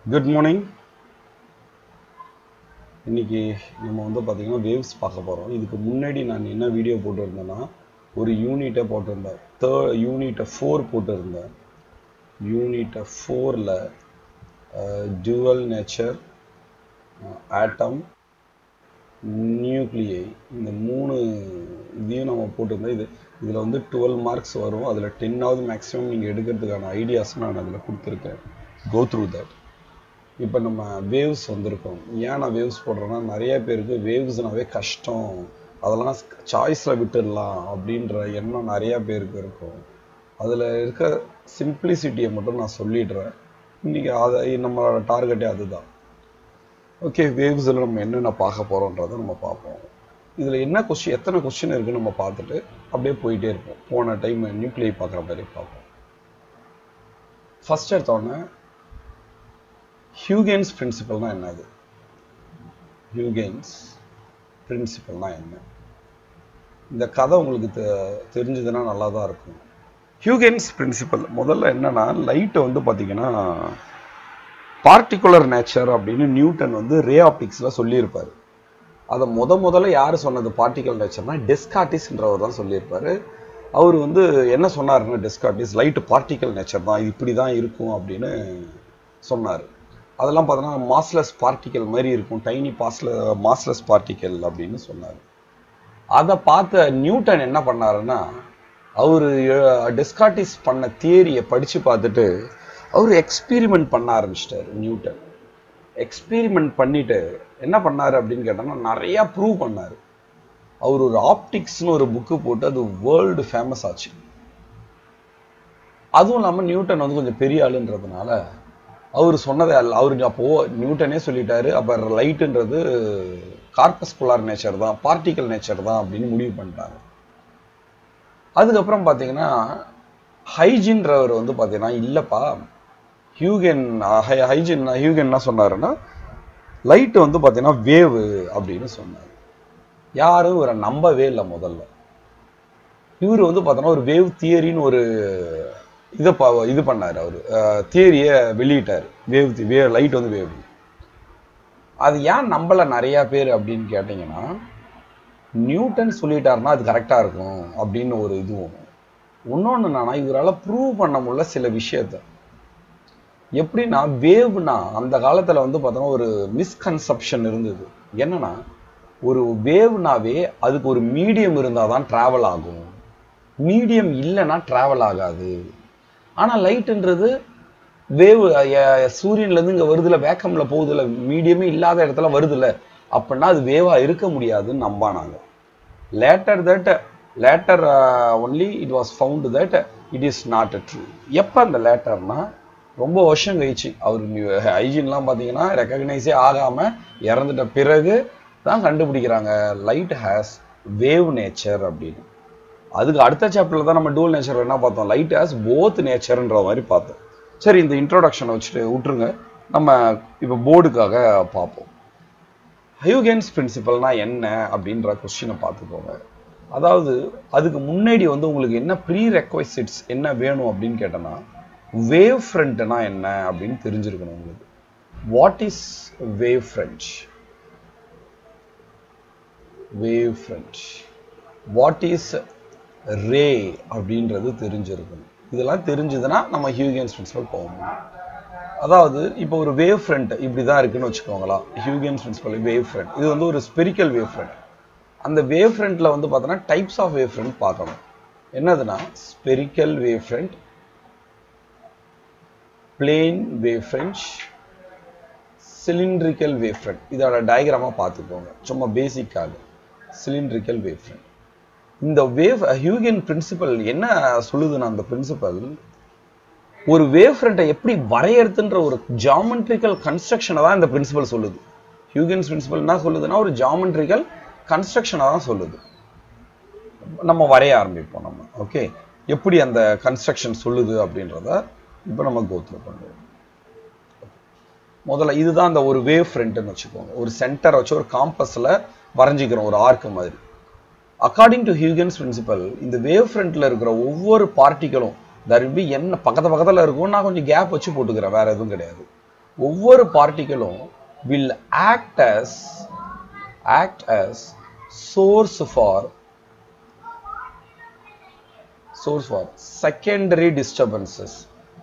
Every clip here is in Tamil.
குட் மார்னிங் இன்னைக்கு நம்ம வந்து பார்த்தீங்கன்னா வேவ்ஸ் பார்க்க போகிறோம் இதுக்கு முன்னாடி நான் என்ன வீடியோ போட்டிருந்தேன்னா ஒரு யூனிட்டை போட்டிருந்தேன் தேர்ட் யூனிட்டை ஃபோர் போட்டிருந்தேன் யூனிட்டை ஃபோரில் டுவல் நேச்சர் ஆட்டம் நியூக்ளியை இந்த மூணு இதையும் நம்ம போட்டிருந்தோம் இது இதில் வந்து டுவெல் மார்க்ஸ் வரும் அதில் டென்னாவது மேக்ஸிமம் நீங்கள் எடுக்கிறதுக்கான ஐடியாஸ் நான் அதில் கொடுத்துருக்கேன் கோ த்ரூ தட் இப்போ நம்ம வேவ்ஸ் வந்திருக்கோம் ஏன் நான் வேவ்ஸ் போடுறேன்னா நிறைய பேருக்கு வேவ்ஸ்னாவே கஷ்டம் அதெல்லாம் சாய்ஸில் விட்டுடலாம் அப்படின்ற எண்ணம் நிறைய பேருக்கு இருக்கும் அதில் இருக்க சிம்பிளிசிட்டியை மட்டும் நான் சொல்லிடுறேன் இன்றைக்கி அதை நம்மளோட டார்கெட்டே அதுதான் ஓகே வேவ்ஸில் நம்ம என்னென்ன பார்க்க போகிறோன்றதை நம்ம பார்ப்போம் இதில் என்ன கொஸ்டின் எத்தனை கொஸ்டின் இருக்குன்னு நம்ம பார்த்துட்டு அப்படியே போயிட்டே இருப்போம் போன டைம் நியூக்ளியை பார்க்குற மாதிரி பார்ப்போம் ஃபஸ்ட் எடுத்தோடனே ஹியூகென்ஸ் பிரின்சிபல்னா என்னது ஹியூகென்ஸ் பிரின்சிபல்னா என்ன இந்த கதை உங்களுக்கு தெ தெரிஞ்சதுன்னா நல்லா தான் இருக்கும் ஹியூகென்ஸ் பிரின்சிபல் முதல்ல என்னன்னா லைட்டை வந்து பார்த்தீங்கன்னா பார்ட்டிகுலர் நேச்சர் அப்படின்னு நியூட்டன் வந்து ரே ஆப்டிக்ஸில் சொல்லியிருப்பார் அதை முத முதல்ல யார் சொன்னது பார்ட்டிகல் நேச்சர்னா டெஸ்காட்டிஸ்ன்றவர் தான் சொல்லியிருப்பாரு அவர் வந்து என்ன சொன்னாருன்னா டெஸ்காட்டிஸ் லைட் பார்ட்டிகல் நேச்சர் தான் இப்படி தான் இருக்கும் அப்படின்னு சொன்னார் அதெல்லாம் பார்த்தோன்னா மாஸ்லெஸ் பார்ட்டிக்கல் மாதிரி இருக்கும் டைனி பாஸ்ல மாஸ்லெஸ் பார்ட்டிக்கல் அப்படின்னு சொன்னார் அதை பார்த்த நியூட்டன் என்ன பண்ணாருன்னா அவர் டெஸ்காட்டிஸ் பண்ண தியரியை படித்து பார்த்துட்டு அவர் எக்ஸ்பீரிமெண்ட் பண்ண ஆரம்பிச்சிட்டாரு நியூட்டன் எக்ஸ்பீரிமெண்ட் பண்ணிட்டு என்ன பண்ணாரு அப்படின்னு கேட்டோம்னா நிறையா ப்ரூவ் பண்ணார் அவர் ஒரு ஆப்டிக்ஸ்னு ஒரு புக்கு போட்டு அது வேர்ல்டு ஃபேமஸ் ஆச்சு அதுவும் இல்லாமல் நியூட்டன் வந்து கொஞ்சம் பெரிய ஆளுன்றதுனால அவர் சொன்னதை அல்ல அவர் அப்போ நியூட்டனே சொல்லிட்டாரு அப்போ லைட்டுன்றது கார்பஸ்குலார் நேச்சர் தான் பார்ட்டிக்கல் நேச்சர் தான் அப்படின்னு முடிவு பண்ணிட்டாங்க அதுக்கப்புறம் பார்த்தீங்கன்னா ஹைஜின்றவர் வந்து பார்த்தீங்கன்னா இல்லைப்பா ஹியூகன் ஹைஜின் ஹியூகன் என்ன சொன்னாருன்னா லைட்டு வந்து பார்த்தீங்கன்னா வேவு அப்படின்னு சொன்னார் யாரும் இவரை நம்பவே இல்லை முதல்ல இவர் வந்து பார்த்தோன்னா ஒரு வேவ் தியரின்னு ஒரு இதை ப இது பண்ணார் அவர் தியரியை வெளியிட்டார் வேவ் வே லைட் வந்து வேவ் அது ஏன் நம்பலை நிறையா பேர் அப்படின்னு கேட்டிங்கன்னா நியூட்டன் சொல்லிட்டாருன்னா அது கரெக்டாக இருக்கும் அப்படின்னு ஒரு இதுவும் இன்னொன்று என்னன்னா இவரால் ப்ரூவ் பண்ண முடியல சில விஷயத்த எப்படின்னா வேவ்னா அந்த காலத்தில் வந்து பார்த்தோன்னா ஒரு மிஸ்கன்செப்ஷன் இருந்தது என்னன்னா ஒரு வேவ்னாவே அதுக்கு ஒரு மீடியம் இருந்தால் தான் ட்ராவல் ஆகும் மீடியம் இல்லைன்னா ட்ராவல் ஆகாது ஆனால் லைட்டுன்றது வேவ் சூரியன்லேருந்து இங்கே வருதுல வேக்கமில் போகுதுல மீடியமே இல்லாத இடத்துல வருதுல அப்படின்னா அது வேவாக இருக்க முடியாதுன்னு நம்பானாங்க later that later only it was found that it is not a true எப்போ அந்த லேட்டர்னா ரொம்ப வருஷம் கழிச்சு அவர் ஹைஜின்லாம் பார்த்தீங்கன்னா ரெக்கக்னைஸே ஆகாமல் இறந்துட்ட பிறகு தான் கண்டுபிடிக்கிறாங்க லைட் ஹேஸ் வேவ் நேச்சர் அப்படின்னு அதுக்கு அடுத்த சாப்டர்ல தான் நம்ம டூல் நேச்சர் என்ன பார்த்தோம் லைட் ஹேஸ் போத் நேச்சர்ன்ற மாதிரி பார்த்தோம் சரி இந்த இன்ட்ரோடக்ஷனை வச்சுட்டு விட்டுருங்க நம்ம இப்போ போர்டுக்காக பார்ப்போம் ஹியூகென்ஸ் பிரின்சிபல்னா என்ன அப்படின்ற கொஸ்டினை பார்த்துக்கோங்க அதாவது அதுக்கு முன்னாடி வந்து உங்களுக்கு என்ன ப்ரீ ரெக்வசிட்ஸ் என்ன வேணும் அப்படின்னு கேட்டோன்னா வேவ் ஃப்ரண்ட்னா என்ன அப்படின்னு தெரிஞ்சிருக்கணும் உங்களுக்கு what is wave front wave front what is ரே அப்படின்றது தெரிஞ்சிருக்கணும் இதெல்லாம் தெரிஞ்சதுன்னா நம்ம ஹியூகன்ஸ் பிரின்சிபல் போகணும் அதாவது இப்போ ஒரு வேவ் ஃப்ரண்ட் இப்படி தான் இருக்குன்னு வச்சுக்கோங்களா ஹியூகன்ஸ் பிரின்சிபல் வேவ் ஃப்ரண்ட் இது வந்து ஒரு ஸ்பெரிக்கல் வேவ் ஃப்ரண்ட் அந்த வேவ் ஃப்ரண்ட்ல வந்து பார்த்தோன்னா டைப்ஸ் ஆஃப் வேவ் ஃப்ரண்ட் பார்க்கணும் என்னதுன்னா spherical wave front plane wave front cylindrical wave front இதோட டயக்ராமாக பார்த்துக்கோங்க சும்மா பேசிக்காக சிலிண்ட்ரிக்கல் வேவ் ஃப்ரண்ட் இந்த வேவ் ஹியூகன் பிரின்சிபல் என்ன சொல்லுதுன்னா அந்த பிரின்சிபல் ஒரு வேவ் ஃப்ரண்ட்டை எப்படி வரையறுத்துன்ற ஒரு ஜாமெட்ரிக்கல் கன்ஸ்ட்ரக்ஷனை தான் இந்த பிரின்சிபல் சொல்லுது ஹியூகன்ஸ் பிரின்சிபல் என்ன சொல்லுதுன்னா ஒரு ஜாமெட்ரிக்கல் கன்ஸ்ட்ரக்ஷனை தான் சொல்லுது நம்ம வரைய ஆரம்பிப்போம் நம்ம ஓகே எப்படி அந்த கன்ஸ்ட்ரக்ஷன் சொல்லுது அப்படின்றத இப்போ நம்ம கோத்ரூ பண்ணுவோம் முதல்ல இதுதான் அந்த ஒரு வேவ் ஃப்ரண்ட்னு வச்சுக்கோங்க ஒரு சென்டரை வச்சு ஒரு காம்பஸில் வரைஞ்சிக்கிறோம் ஒரு ஆர்க்கு மாதிரி அக்கார்டிங் டு ஹியூகன்ஸ் பிரின்சிபல் இந்த வேவ் ஃப்ரண்ட்ல இருக்கிற ஒவ்வொரு பார்ட்டிகளும் தர் பி என்ன பக்கத்து பக்கத்தில் இருக்கும் நான் கொஞ்சம் கேப் வச்சு போட்டுக்கிறேன் வேற எதுவும் கிடையாது ஒவ்வொரு பார்ட்டிகளும் will act as act as source for source for secondary disturbances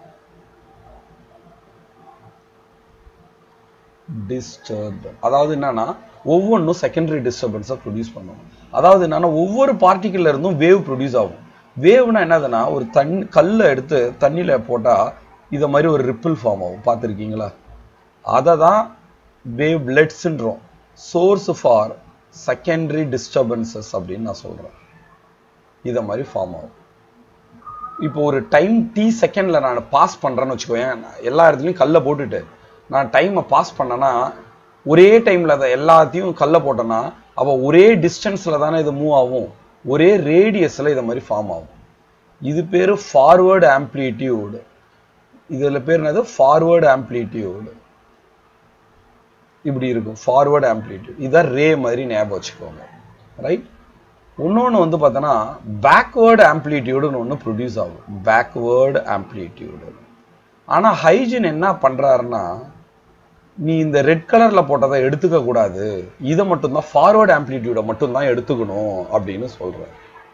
disturbed அதாவது என்னன்னா ஒவ்வொன்றும் செகண்டரி டிஸ்டர்பன்ஸை ப்ரொடியூஸ் பண்ணும் அதாவது என்னன்னா ஒவ்வொரு பார்ட்டிக்கல்ல இருந்தும் வேவ் ப்ரொடியூஸ் ஆகும் வேவ்னா என்னதுன்னா ஒரு தண் கல்லை எடுத்து தண்ணியில போட்டா இத மாதிரி ஒரு ரிப்பிள் ஃபார்ம் ஆகும் பார்த்துருக்கீங்களா அதை தான் wave பிளட்ஸ்ன்றோம் source for secondary disturbances அப்படின்னு நான் சொல்றேன் இதை மாதிரி ஃபார்ம் ஆகும் இப்போ ஒரு டைம் டி செகண்ட்ல நான் பாஸ் பண்றேன்னு வச்சுக்கோயேன் எல்லா இடத்துலையும் கல்லை போட்டுட்டு நான் டைமை பாஸ் பண்ணேன்னா ஒரே டைம்ல அதை எல்லாத்தையும் கல்லை போட்டேன்னா அப்போ ஒரே டிஸ்டன்ஸ்ல தானே இது மூவ் ஆகும் ஒரே ரேடியஸ்ல இதை மாதிரி ஃபார்ம் ஆகும் இது பேரு ஃபார்வர்டு ஆம்ப்ளிடியூடு இதுல பேர் என்னது ஃபார்வர்டு ஆம்ப்ளிடியூடு இப்படி இருக்கும் ஃபார்வர்டு ஆம்ப்ளிடியூட் இதான் ரே மாதிரி ஞாபகம் வச்சுக்கோங்க ரைட் இன்னொன்று வந்து பார்த்தோன்னா பேக்வேர்டு ஆம்ப்ளிடியூடுன்னு ஒன்று ப்ரொடியூஸ் ஆகும் பேக்வேர்டு ஆம்ப்ளிடியூடு ஆனால் ஹைஜின் என்ன பண்ணுறாருன்னா நீ இந்த ரெட் கலரில் போட்டதை எடுத்துக்க கூடாது இதை மட்டும்தான் ஃபார்வர்டு ஆம்ப்ளிடியூடை மட்டும்தான் எடுத்துக்கணும் அப்படின்னு சொல்கிறார்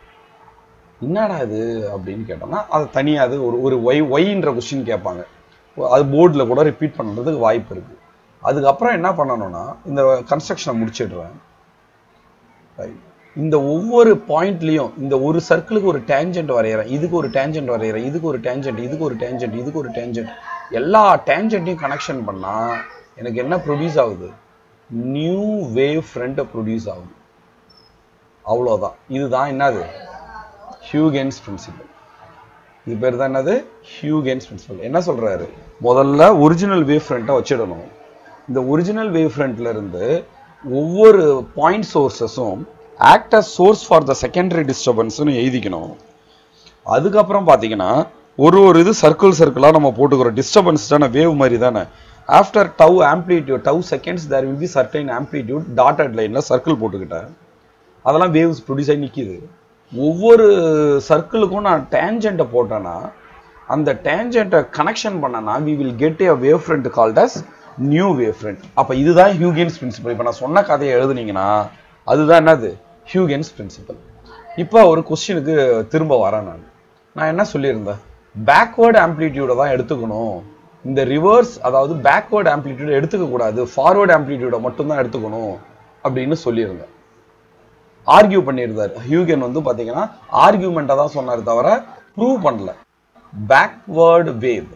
என்னடா இது அப்படின்னு கேட்டோம்னா அது தனியாக அது ஒரு ஒரு ஒய் ஒய்ன்ற கொஸ்டின் கேட்பாங்க அது போர்டில் கூட ரிப்பீட் பண்ணுறதுக்கு வாய்ப்பு இருக்கு அதுக்கப்புறம் என்ன பண்ணணும்னா இந்த கன்ஸ்ட்ரக்ஷனை முடிச்சிடுறேன் ரைட் இந்த ஒவ்வொரு பாயிண்ட்லயும் இந்த ஒரு சர்க்கிளுக்கு ஒரு டேஞ்சன்ட் வரைகிறேன் இதுக்கு ஒரு டேஞ்சன்ட் வரைகிறேன் இதுக்கு ஒரு டேஞ்சன்ட் இதுக்கு ஒரு டேஞ்சன்ட் இதுக்கு ஒரு டேஞ்சன்ட் எல்லா டேஞ்சன்ட்டையும் கனெக்ஷன் பண்ணா எனக்கு என்ன ப்ரொடியூஸ் ஆகுது நியூ வேவ் ஃப்ரண்ட் ப்ரொடியூஸ் ஆகுது அவ்வளோதான் இதுதான் என்னது ஹியூகென்ஸ் பிரின்சிபல் இது பேர் தான் என்னது ஹியூகென்ஸ் பிரின்சிபல் என்ன சொல்றாரு முதல்ல ஒரிஜினல் வேவ் ஃப்ரண்ட்டை வச்சிடணும் இந்த ஒரிஜினல் வேவ் ஃப்ரண்ட்ல இருந்து ஒவ்வொரு point சோர்சஸும் act as source for the secondary டிஸ்டர்பன்ஸ்னு எழுதிக்கணும் அதுக்கப்புறம் பார்த்தீங்கன்னா ஒரு ஒரு இது சர்க்கிள் சர்க்கிளாக நம்ம போட்டுக்கிறோம் டிஸ்டர்பன்ஸ் தானே வேவ் மாதிரி தானே after tau amplitude tau seconds there will be certain amplitude dotted லைனில் சர்க்கிள் போட்டுக்கிட்டேன் அதெல்லாம் வேவ்ஸ் ப்ரொடியூஸ் ஆகி நிற்கிது ஒவ்வொரு சர்க்கிளுக்கும் நான் டேஞ்சண்ட்டை போட்டேன்னா அந்த டேஞ்சண்ட்டை கனெக்ஷன் பண்ணனா we will get a wave front called as new wave front அப்போ இதுதான் ஹியூகென்ஸ் பிரின்சிபல் இப்போ நான் சொன்ன கதையை எழுதுனீங்கன்னா அதுதான் என்னது ஹியூகென்ஸ் பிரின்சிபல் இப்போ ஒரு கொஸ்டினுக்கு திரும்ப வரேன் நான் நான் என்ன சொல்லியிருந்தேன் பேக்வேர்டு ஆம்ப்ளிடியூடை தான் எடுத்துக்கணும் இந்த ரிவர்ஸ் அதாவது பேக்வேர்டு ஆம்ப்ளிடியூட எடுத்துக்க கூடாது ஃபார்வர்டு ஆம்ப்ளிடியூட மட்டும்தான் எடுத்துக்கணும் அப்படின்னு சொல்லியிருந்தேன் ஆர்கியூ பண்ணியிருந்தார் ஹியூகன் வந்து பாத்தீங்கன்னா ஆர்கியூமெண்ட்டை தான் சொன்னார் தவிர ப்ரூவ் பண்ணல பேக்வேர்டு வேவ்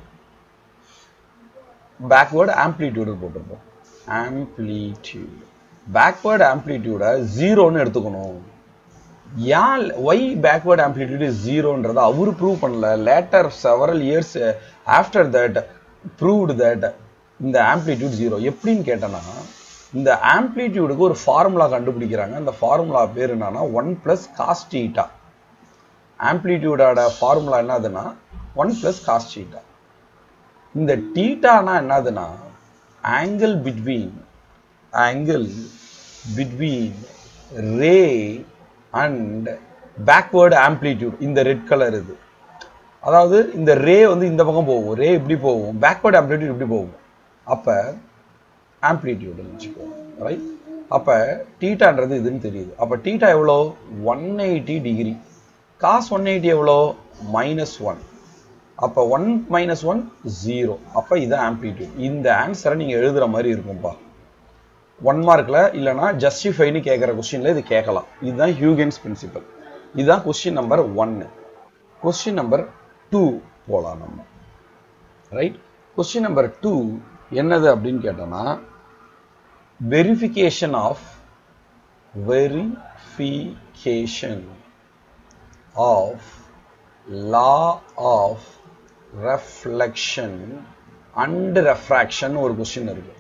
பேக்வேர்டு ஆம்ப்ளிடியூடு போட்டிருப்போம் ஆம்ப்ளிடியூட் பேக்வேர்டு ஆம்ப்ளிடியூட ஜீரோன்னு எடுத்துக்கணும் ஏன் ஒய் பேக்வேர்ட் ஆம்ப்ளிடியூட் இஸ் ஜீரோன்றதை அவரு ப்ரூவ் பண்ணல later several years after that proved that இந்த ஆம்ப்ளிடியூட் ஜீரோ எப்படின்னு கேட்டேன்னா இந்த ஆம்ப்ளிடியூடுக்கு ஒரு ஃபார்முலா கண்டுபிடிக்கிறாங்க அந்த ஃபார்முலா பேர் என்னன்னா ஒன் பிளஸ் காஸ்டீட்டா ஆம்ப்ளிடியூடோட ஃபார்முலா என்னதுன்னா ஒன் பிளஸ் காஸ்டீட்டா இந்த டீட்டானா என்னதுன்னா angle between angle between ray and backward amplitude இந்த ரெட் கலர் இது அதாவது இந்த ரே வந்து இந்த பக்கம் போகும் ரே இப்படி போகும் பேக்வேர்டு ஆம்ப்ளிடியூட் இப்படி போகும் அப்போ ஆம்ப்ளிடியூடுன்னு வச்சுக்கோங்க ரைட் அப்போ டீட்டான்றது இதுன்னு தெரியுது அப்போ டீட்டா எவ்வளோ one eighty degree cos one eighty எவ்வளோ மைனஸ் ஒன் அப்போ ஒன் மைனஸ் ஒன் ஜீரோ அப்போ இது ஆம்ப்ளிடியூட் இந்த ஆன்சரை நீங்கள் எழுதுகிற மாதிரி இருக்கும்பா ஒன் மார்க்கில் இல்லைனா ஜஸ்டிஃபைன்னு கேட்குற கொஸ்டினில் இது கேட்கலாம் இதுதான் ஹியூகன்ஸ் பிரின்சிபல் இதுதான் கொஸ்டின் நம்பர் ஒன்னு கொஸ்டின் நம்பர் டூ போகலாம் நம்ம ரைட் கொஸ்டின் நம்பர் டூ என்னது அப்படின்னு கேட்டோம்னா verification of verification of law of reflection and refraction ஒரு கொஸ்டின் இருக்கு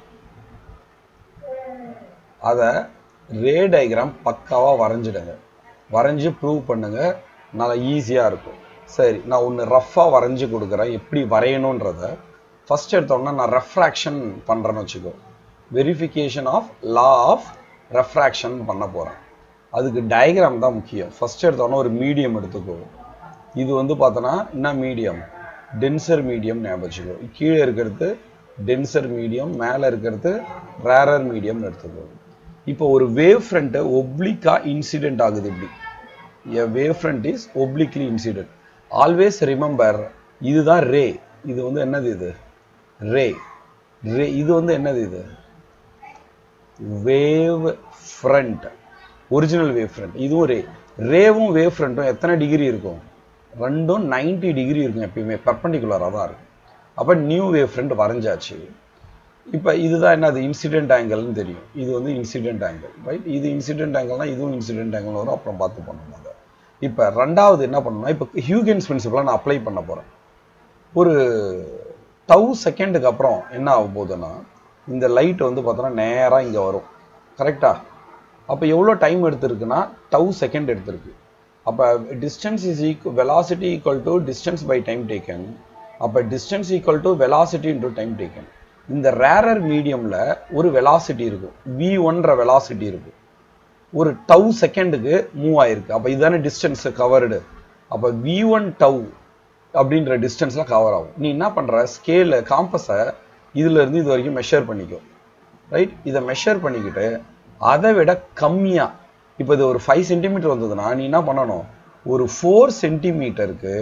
அதை ரே டயக்ராம் பக்காவாக வரைஞ்சிடுங்க வரைஞ்சி ப்ரூவ் பண்ணுங்க நல்லா ஈஸியாக இருக்கும் சரி நான் ஒன்று ரஃப்பாக வரைஞ்சி கொடுக்குறேன் எப்படி வரையணுன்றத ஃபர்ஸ்ட் எடுத்தோம்னா நான் ரெஃப்ராக்ஷன் பண்ணுறேன்னு வச்சுக்கோ verification of law of refraction பண்ண போகிறேன் அதுக்கு டயக்ராம் தான் முக்கியம் ஃபர்ஸ்ட் எடுத்தோன்னா ஒரு மீடியம் எடுத்துக்கோ இது வந்து பார்த்தோன்னா என்ன மீடியம் டென்சர் மீடியம் ஞாபகம் வச்சுக்கோ கீழே இருக்கிறது டென்சர் மீடியம் மேலே இருக்கிறது ரேரர் மீடியம்னு எடுத்துக்கோங்க இப்போ ஒரு வேவ் ஃப்ரண்ட்டை ஒப்ளிக்கா இன்சிடென்ட் ஆகுது இப்படி a wave front is obliquely incident always remember இதுதான் ரே இது வந்து என்னது இது ரே ரே இது வந்து என்னது இது wave front original wave front இதுவும் ரே ரேவும் வேவ் ஃப்ரண்ட்டும் எத்தனை டிகிரி இருக்கும் ரெண்டும் 90 டிகிரி இருக்கும் எப்பயுமே பெர்பண்டிகுலராக தான் இருக்கும் அப்போ நியூ வேவ் ஃப்ரண்ட் வரைஞ்சாச்சு இப்போ இதுதான் என்னது இன்சிடென்ட் ஆங்கிள்னு தெரியும் இது வந்து இன்சிடென்ட் ஆங்கிள் ரைட் இது இன்சிடென்ட் ஆங்கிள்னா இதுவும் இன்சிடென்ட் ஆங்கிள் வரும் அப்புறம் பார்த்து பண்ணணும் அதை இப்போ ரெண்டாவது என்ன பண்ணணும்னா இப்போ ஹியூகன்ஸ் பிரின்சிபலாக நான் அப்ளை பண்ண போகிறேன் ஒரு டவு செகண்டுக்கு அப்புறம் என்ன ஆக போகுதுன்னா இந்த லைட் வந்து பார்த்தோன்னா நேராக இங்கே வரும் கரெக்டா அப்போ எவ்வளோ டைம் எடுத்திருக்குன்னா டவு செகண்ட் எடுத்திருக்கு அப்போ distance is equal velocity equal to distance by time taken அப்போ distance equal to velocity into time taken இந்த ரேரர் மீடியமில் ஒரு வெலாசிட்டி இருக்கும் வி ஒன்ற வெலாசிட்டி இருக்கும் ஒரு டவ் செகண்டுக்கு மூவ் ஆயிருக்கு அப்போ இதுதானே டிஸ்டன்ஸ் கவர்டு அப்போ வி ஒன் டவ் அப்படின்ற டிஸ்டன்ஸ்ல கவர் ஆகும் நீ என்ன பண்ற ஸ்கேல காம்பஸை இதுல இருந்து இது வரைக்கும் மெஷர் பண்ணிக்கோ ரைட் இதை மெஷர் பண்ணிக்கிட்டு அதை விட கம்மியா இப்போ இது ஒரு ஃபைவ் சென்டிமீட்டர் வந்ததுன்னா நீ என்ன பண்ணணும் ஒரு ஃபோர் சென்டிமீட்டருக்கு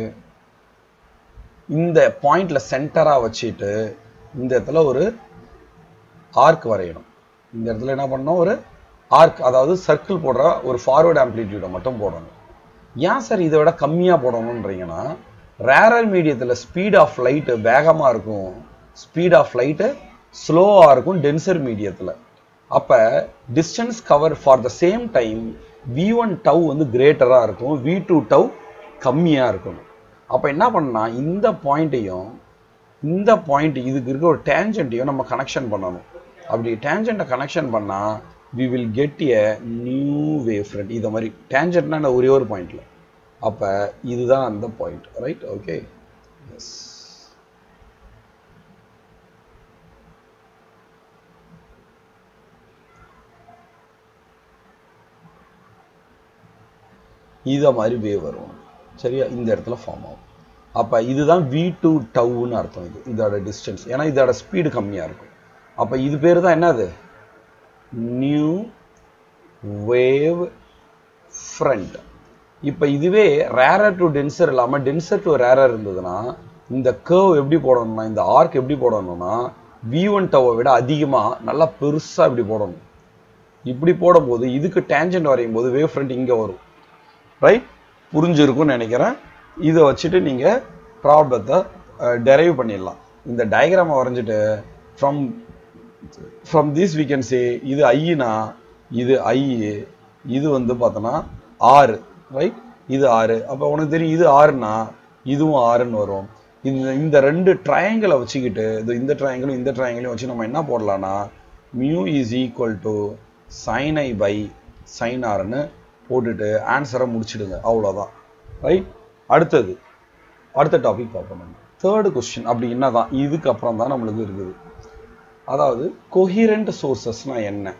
இந்த பாயிண்ட்ல சென்டரா வச்சுட்டு இந்த இடத்துல ஒரு ஆர்க் வரையணும் இந்த இடத்துல என்ன பண்ணணும் ஒரு ஆர்க் அதாவது சர்க்கிள் போடுற ஒரு ஃபார்வர்ட் ஆம்ப்ளிடியூடை மட்டும் போடணும் ஏன் சார் இதை விட கம்மியா போடணுன்றீங்கன்னா ரேரர் மீடியத்துல ஸ்பீட் ஆஃப் லைட் வேகமா இருக்கும் ஸ்பீட் ஆஃப் லைட் ஸ்லோவா இருக்கும் டென்சர் மீடியத்துல அப்ப distance cover for the same time we one tau வந்து கிரேட்டரா இருக்கும் வி டூ டவ் கம்மியா இருக்கணும் அப்ப என்ன பண்ணா இந்த பாயிண்ட்டையும் இந்த பாயிண்ட் இதுக்கு இருக்க ஒரு டேஞ்சன்ட்டையும் நம்ம கனெக்ஷன் பண்ணணும் அப்படி டேஞ்சண்ட்டை கனெக்ஷன் பண்ணா we will get a new wave front இதை மாதிரி டேஞ்சன்ட்னா ஒரே ஒரு பாயிண்ட்ல அப்ப இதுதான் அந்த பாயிண்ட் ரைட் ஓகே எஸ் இதை மாதிரி வேவ் வரும் சரியா இந்த இடத்துல ஃபார்ம் ஆகும் அப்ப இதுதான் வி டூ டவுன்னு அர்த்தம் இது இதோட டிஸ்டன்ஸ் ஏன்னா இதோட ஸ்பீடு கம்மியா இருக்கும் அப்ப இது பேர் தான் என்னது நியூ வேவ் ஃப்ரண்ட் இப்போ இதுவே ரேரர் டு டென்சர் இல்லாமல் டென்சர் டு ரேரர் இருந்ததுன்னா இந்த கர்வ் எப்படி போடணும்னா இந்த ஆர்க் எப்படி போடணும்னா வி ஒன் டவை விட அதிகமாக நல்லா பெருசாக இப்படி போடணும் இப்படி போடும்போது இதுக்கு டேஞ்சன்ட் வரையும் போது வேவ் ஃப்ரண்ட் இங்கே வரும் ரைட் புரிஞ்சிருக்கும்னு நினைக்கிறேன் இதை வச்சுட்டு நீங்கள் ப்ராப்ளத்தை டெரைவ் பண்ணிடலாம் இந்த டயக்ராமை வரைஞ்சிட்டு from from this we can say இது ஐனா இது ஐ இது வந்து பார்த்தோன்னா ஆறு ரைட் இது ஆறு அப்போ உனக்கு தெரியும் இது ஆறுனா இதுவும் ஆறுன்னு வரும் இந்த இந்த ரெண்டு ட்ரையாங்கிளை வச்சுக்கிட்டு இது இந்த ட்ரையாங்கிளும் இந்த ட்ரையாங்கிளையும் வச்சு நம்ம என்ன போடலாம்னா mu is equal to sign I by sign ஆர்னு போட்டுட்டு ஆன்சரை முடிச்சிடுங்க அவ்வளோதான் ரைட் அடுத்தது அடுத்த டாபிக் பார்ப்போம் நம்ம தேர்டு கொஸ்டின் அப்படி என்னதான் இதுக்கு அப்புறம் தான் நம்மளுக்கு இருக்குது அதாவது கொஹிரண்ட் சோர்சஸ்னா என்ன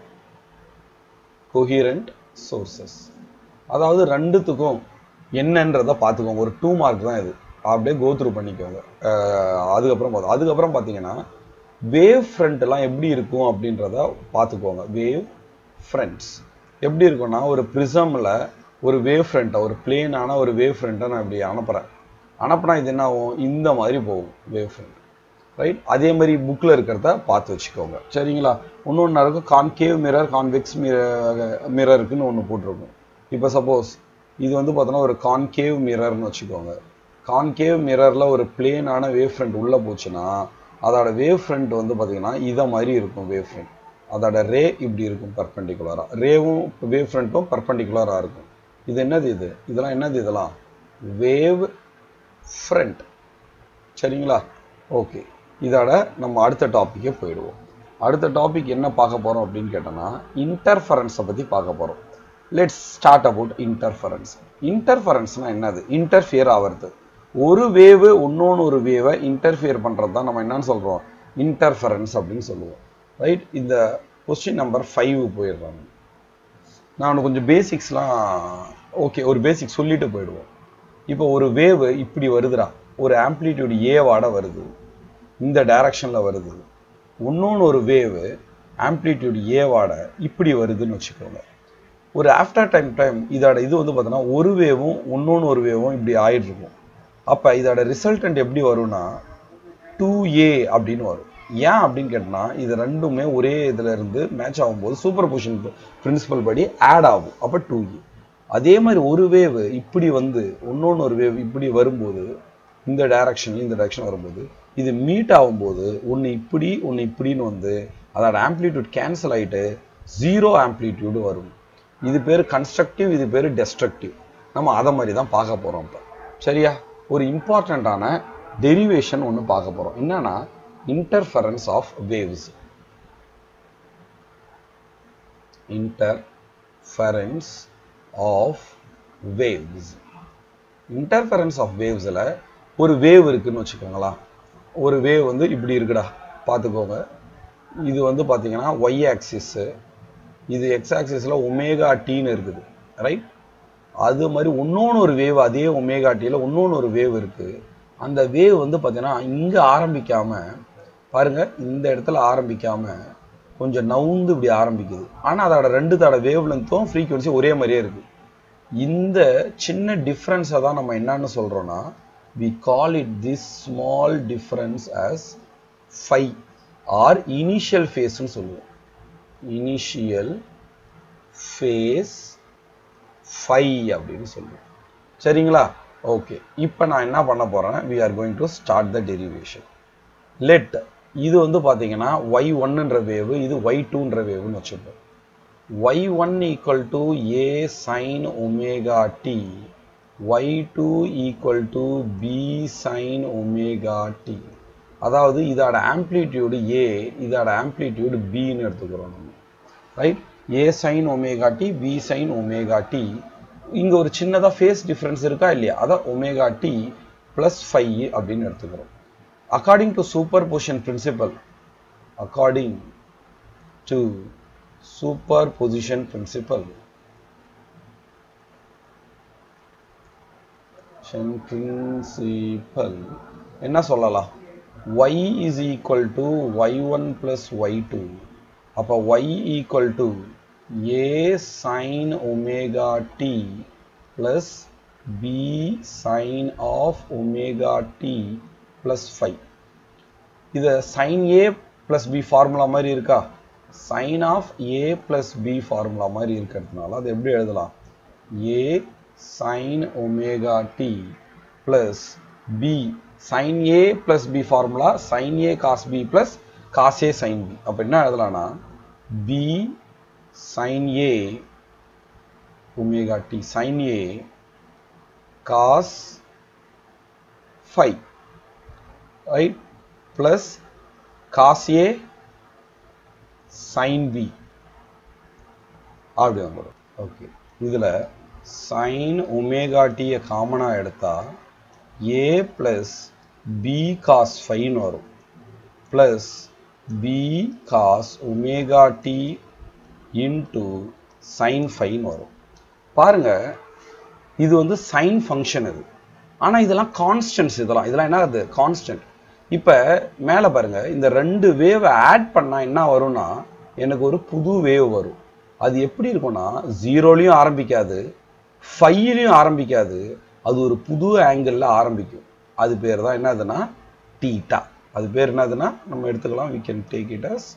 கொஹிரண்ட் சோர்சஸ் அதாவது ரெண்டுத்துக்கும் என்னன்றதை பார்த்துக்கோங்க ஒரு டூ மார்க் தான் இது அப்படியே கோ த்ரூ பண்ணிக்கோங்க அஹ் அதுக்கப்புறம் பார்த்து அதுக்கப்புறம் பார்த்தீங்கன்னா வேவ் ஃப்ரண்ட் எல்லாம் எப்படி இருக்கும் அப்படின்றத பார்த்துக்கோங்க வேவ் ஃப்ரண்ட்ஸ் எப்படி இருக்கும்னா ஒரு ப்ரிசமில் ஒரு வேவ் ஃப்ரண்ட்டை ஒரு பிளேனான ஒரு வேவ் ஃப்ரண்ட்டை நான் இப்படி அனுப்புகிறேன் அனுப்புனா இது என்ன ஆகும் இந்த மாதிரி போகும் வேவ் ஃப்ரண்ட் ரைட் அதே மாதிரி புக்கில் இருக்கிறத பார்த்து வச்சுக்கோங்க சரிங்களா இன்னொன்று இருக்கும் கான்கேவ் மிரர் கான்வெக்ஸ் மிரர் மிரருக்குன்னு ஒன்று போட்டிருக்கும் இப்போ சப்போஸ் இது வந்து பார்த்தோன்னா ஒரு கான்கேவ் மிரர்னு வச்சுக்கோங்க கான்கேவ் மிரரில் ஒரு பிளேனான வேவ் ஃப்ரண்ட் உள்ளே போச்சுன்னா அதோட வேவ் ஃப்ரண்ட் வந்து பார்த்தீங்கன்னா இதை மாதிரி இருக்கும் வேவ் ஃப்ரண்ட் அதோட ரே இப்படி இருக்கும் பர்பெண்டிகுலராக ரேவும் வேவ் ஃப்ரண்ட்டும் பர்பெண்டிகுலராக இருக்கும் இது என்னது இது இதெல்லாம் என்னது இதெல்லாம் வேவ் ஃப்ரண்ட் சரிங்களா ஓகே இதோட நம்ம அடுத்த டாப்பிக்கே போயிடுவோம் அடுத்த டாபிக் என்ன பார்க்க போறோம் அப்படின்னு கேட்டோம்னா இன்டர்ஃபரன்ஸை பத்தி பார்க்க போறோம் லெட்ஸ் ஸ்டார்ட் அபவுட் இன்டர்ஃபரன்ஸ் இன்டர்ஃபரன்ஸ்னா என்னது இன்டர்ஃபியர் ஆகிறது ஒரு வேவு இன்னொன்று ஒரு வேவை இன்டர்ஃபியர் பண்றது தான் நம்ம என்னன்னு சொல்றோம் இன்டர்ஃபரன்ஸ் அப்படின்னு சொல்லுவோம் ரைட் இந்த கொஸ்டின் நம்பர் ஃபைவ் போயிடுறாங்க நான் கொஞ்சம் பேசிக்ஸ்லாம் ஓகே ஒரு பேசிக் சொல்லிட்டு போயிடுவோம் இப்போ ஒரு வேவு இப்படி வருதுடா ஒரு ஆம்ப்ளிடியூட் ஏவாட வருது இந்த டைரக்ஷன்ல வருது இன்னொன்று ஒரு வேவு ஆம்ப்ளிடியூட் ஏவாட இப்படி வருதுன்னு வச்சுக்கோங்க ஒரு ஆஃப்டர் டைம் டைம் இதோட இது வந்து பார்த்தோன்னா ஒரு வேவும் இன்னொன்று ஒரு வேவும் இப்படி ஆயிட்டு இருக்கும் அப்போ இதோட ரிசல்டன்ட் எப்படி வரும்னா டூ ஏ அப்படின்னு வரும் ஏன் அப்படின்னு கேட்டோம்னா இது ரெண்டுமே ஒரே இதில் இருந்து மேட்ச் ஆகும்போது சூப்பர் பொசிஷன் பிரின்சிபல் படி ஆட் ஆகும் அப்போ டூ ஏ அதே மாதிரி ஒரு வேவ் இப்படி வந்து இன்னொன்று ஒரு வேவ் இப்படி வரும்போது இந்த டைரக்ஷன் இந்த டைரக்ஷன் வரும்போது இது மீட் ஆகும்போது ஒன்று இப்படி ஒன்று இப்படின்னு வந்து அதோட ஆம்ப்ளிடியூட் கேன்சல் ஆகிட்டு ஜீரோ ஆம்ப்ளிடியூடு வரும் இது பேர் கன்ஸ்ட்ரக்டிவ் இது பேர் டெஸ்ட்ரக்டிவ் நம்ம அதை மாதிரி தான் பார்க்க போகிறோம் இப்போ சரியா ஒரு இம்பார்ட்டண்ட்டான டெரிவேஷன் ஒன்று பார்க்க போகிறோம் என்னன்னா interference of waves interference of waves interference of வேவ்ஸில் ஒரு வேவ் இருக்குன்னு வச்சுக்கோங்களா ஒரு வேவ் வந்து இப்படி இருக்குடா பார்த்துக்கோங்க இது வந்து பார்த்தீங்கன்னா ஒய் ஆக்சிஸ்ஸு இது எக்ஸ் ஆக்சிஸில் ஒமேகா டீன்னு இருக்குது ரைட் அது மாதிரி இன்னொன்று ஒரு வேவ் அதே ஒமேகா டீயில் இன்னொன்று ஒரு வேவ் இருக்குது அந்த வேவ் வந்து பார்த்தீங்கன்னா இங்கே ஆரம்பிக்காமல் பாருங்க இந்த இடத்துல ஆரம்பிக்காமல் கொஞ்சம் நவுந்து இப்படி ஆரம்பிக்குது ஆனால் அதோட ரெண்டு தட வேவ் லென்த்தும் ஃப்ரீக்குவன்சி ஒரே மாதிரியே இருக்குது இந்த சின்ன டிஃப்ரென்ஸை தான் நம்ம என்னன்னு சொல்கிறோன்னா we call it this small difference as five or initial ஃபேஸ்ன்னு சொல்லுவோம் இனிஷியல் ஃபேஸ் ஃபை அப்படின்னு சொல்லுவோம் சரிங்களா ஓகே இப்போ நான் என்ன பண்ண போகிறேன் we are going to start the derivation let இது வந்து பார்த்தீங்கன்னா ஒய் ஒன்னுன்ற வேவு இது ஒய் டூன்ற வேவுன்னு வச்சுப்போம் y1 equal to a sin omega t y2 equal to b sin omega t அதாவது இதோட ஆம்ப்ளிடியூடு a இதோட ஆம்ப்ளிடியூடு bன்னு எடுத்துக்கிறோம் நம்ம right a sin omega t b sin omega t இங்க ஒரு சின்னதா ஃபேஸ் டிஃபரன்ஸ் இருக்கா இல்லையா அதான் ஒமேகா டி பிளஸ் ஃபைவ் அப்படின்னு எடுத்துக்கிறோம் according to super position principal according to superposition principle principle என்ன சொல்லலாம் y is equal to y1 plus y2 அப்ப y equal to a sin omega t plus b sin of omega t plus 5 இது sin a plus b formula மாதிரி இருக்கா sin of a plus b formula மாதிரி இருக்கிறதுனால அது எப்படி எழுதலாம் a sin omega t plus b sin a plus b formula sin a cos b plus cos a sin b அப்ப என்ன எழுதலாம்னா b sin a omega t sin a cos phi right plus cos a sin b அப்படி வந்துடும் ஓகே இதில் sin ஒமேகா டீயை காமனாக எடுத்தா a plus b cos ஃபைன்னு வரும் plus b cos omega t into sin ஃபைன்னு வரும் பாருங்க இது வந்து சைன் ஃபங்க்ஷன் இது ஆனால் இதெல்லாம் கான்ஸ்டன்ஸ் இதெல்லாம் இதெல்லாம் என்ன அது கான்ஸ்டன்ட் இப்போ மேலே பாருங்க இந்த ரெண்டு வேவை ஆட் பண்ணால் என்ன வரும்னா எனக்கு ஒரு புது வேவ் வரும் அது எப்படி இருக்கும்னா ஜீரோலையும் ஆரம்பிக்காது ஃபைவ்லையும் ஆரம்பிக்காது அது ஒரு புது ஆங்கிளில் ஆரம்பிக்கும் அது பேர் தான் என்னதுன்னா டீட்டா அது பேர் என்னதுன்னா நம்ம எடுத்துக்கலாம் we can take it as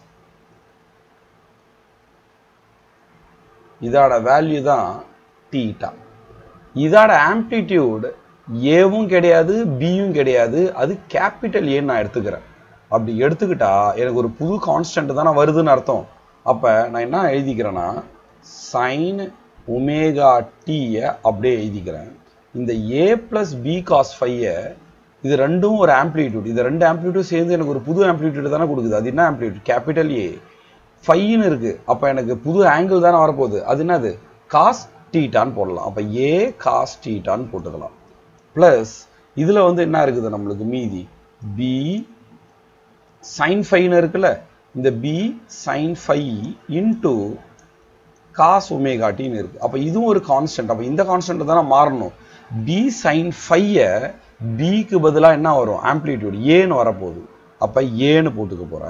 இதோட வேல்யூ தான் டீட்டா இதோட ஆம்ப்ளிடியூட் ஏவும் கிடையாது பியும் கிடையாது அது கேபிட்டல் ஏன்னு நான் எடுத்துக்கிறேன் அப்படி எடுத்துக்கிட்டா எனக்கு ஒரு புது கான்ஸ்டன்ட் தானே வருதுன்னு அர்த்தம் அப்போ நான் என்ன எழுதிக்கிறேன்னா சைன் ஒமேகா டீயை அப்படியே எழுதிக்கிறேன் இந்த ஏ பிளஸ் பி காஸ் ஃபையை இது ரெண்டும் ஒரு ஆம்ப்ளிடியூட் இது ரெண்டு ஆம்ப்ளிடியூட் சேர்ந்து எனக்கு ஒரு புது ஆம்ப்ளிடியூட் தானே கொடுக்குது அது என்ன ஆம்ப்ளிடியூட் கேபிட்டல் ஏ ஃபைன்னு இருக்கு அப்போ எனக்கு புது ஆங்கிள் தானே வரப்போகுது அது என்னது காஸ் டீட்டான்னு போடலாம் அப்போ ஏ காஸ் டீட்டான்னு போட்டுக்கலாம் ப்ளஸ் இதில் வந்து என்ன இருக்குது நம்மளுக்கு மீதி பி சைன் ஃபைன்னு இருக்குல்ல இந்த B sine phi into cos omega டின்னு இருக்கு அப்போ இதுவும் ஒரு கான்ஸ்டன்ட் அப்போ இந்த கான்ஸ்டன்ட் தானே மாறணும் பி சைன் ஃபையை பிக்கு பதிலாக என்ன வரும் ஆம்ப்ளிடியூட் ஏன்னு வரப்போகுது அப்போ ஏன்னு போட்டுக்க போகிறேன்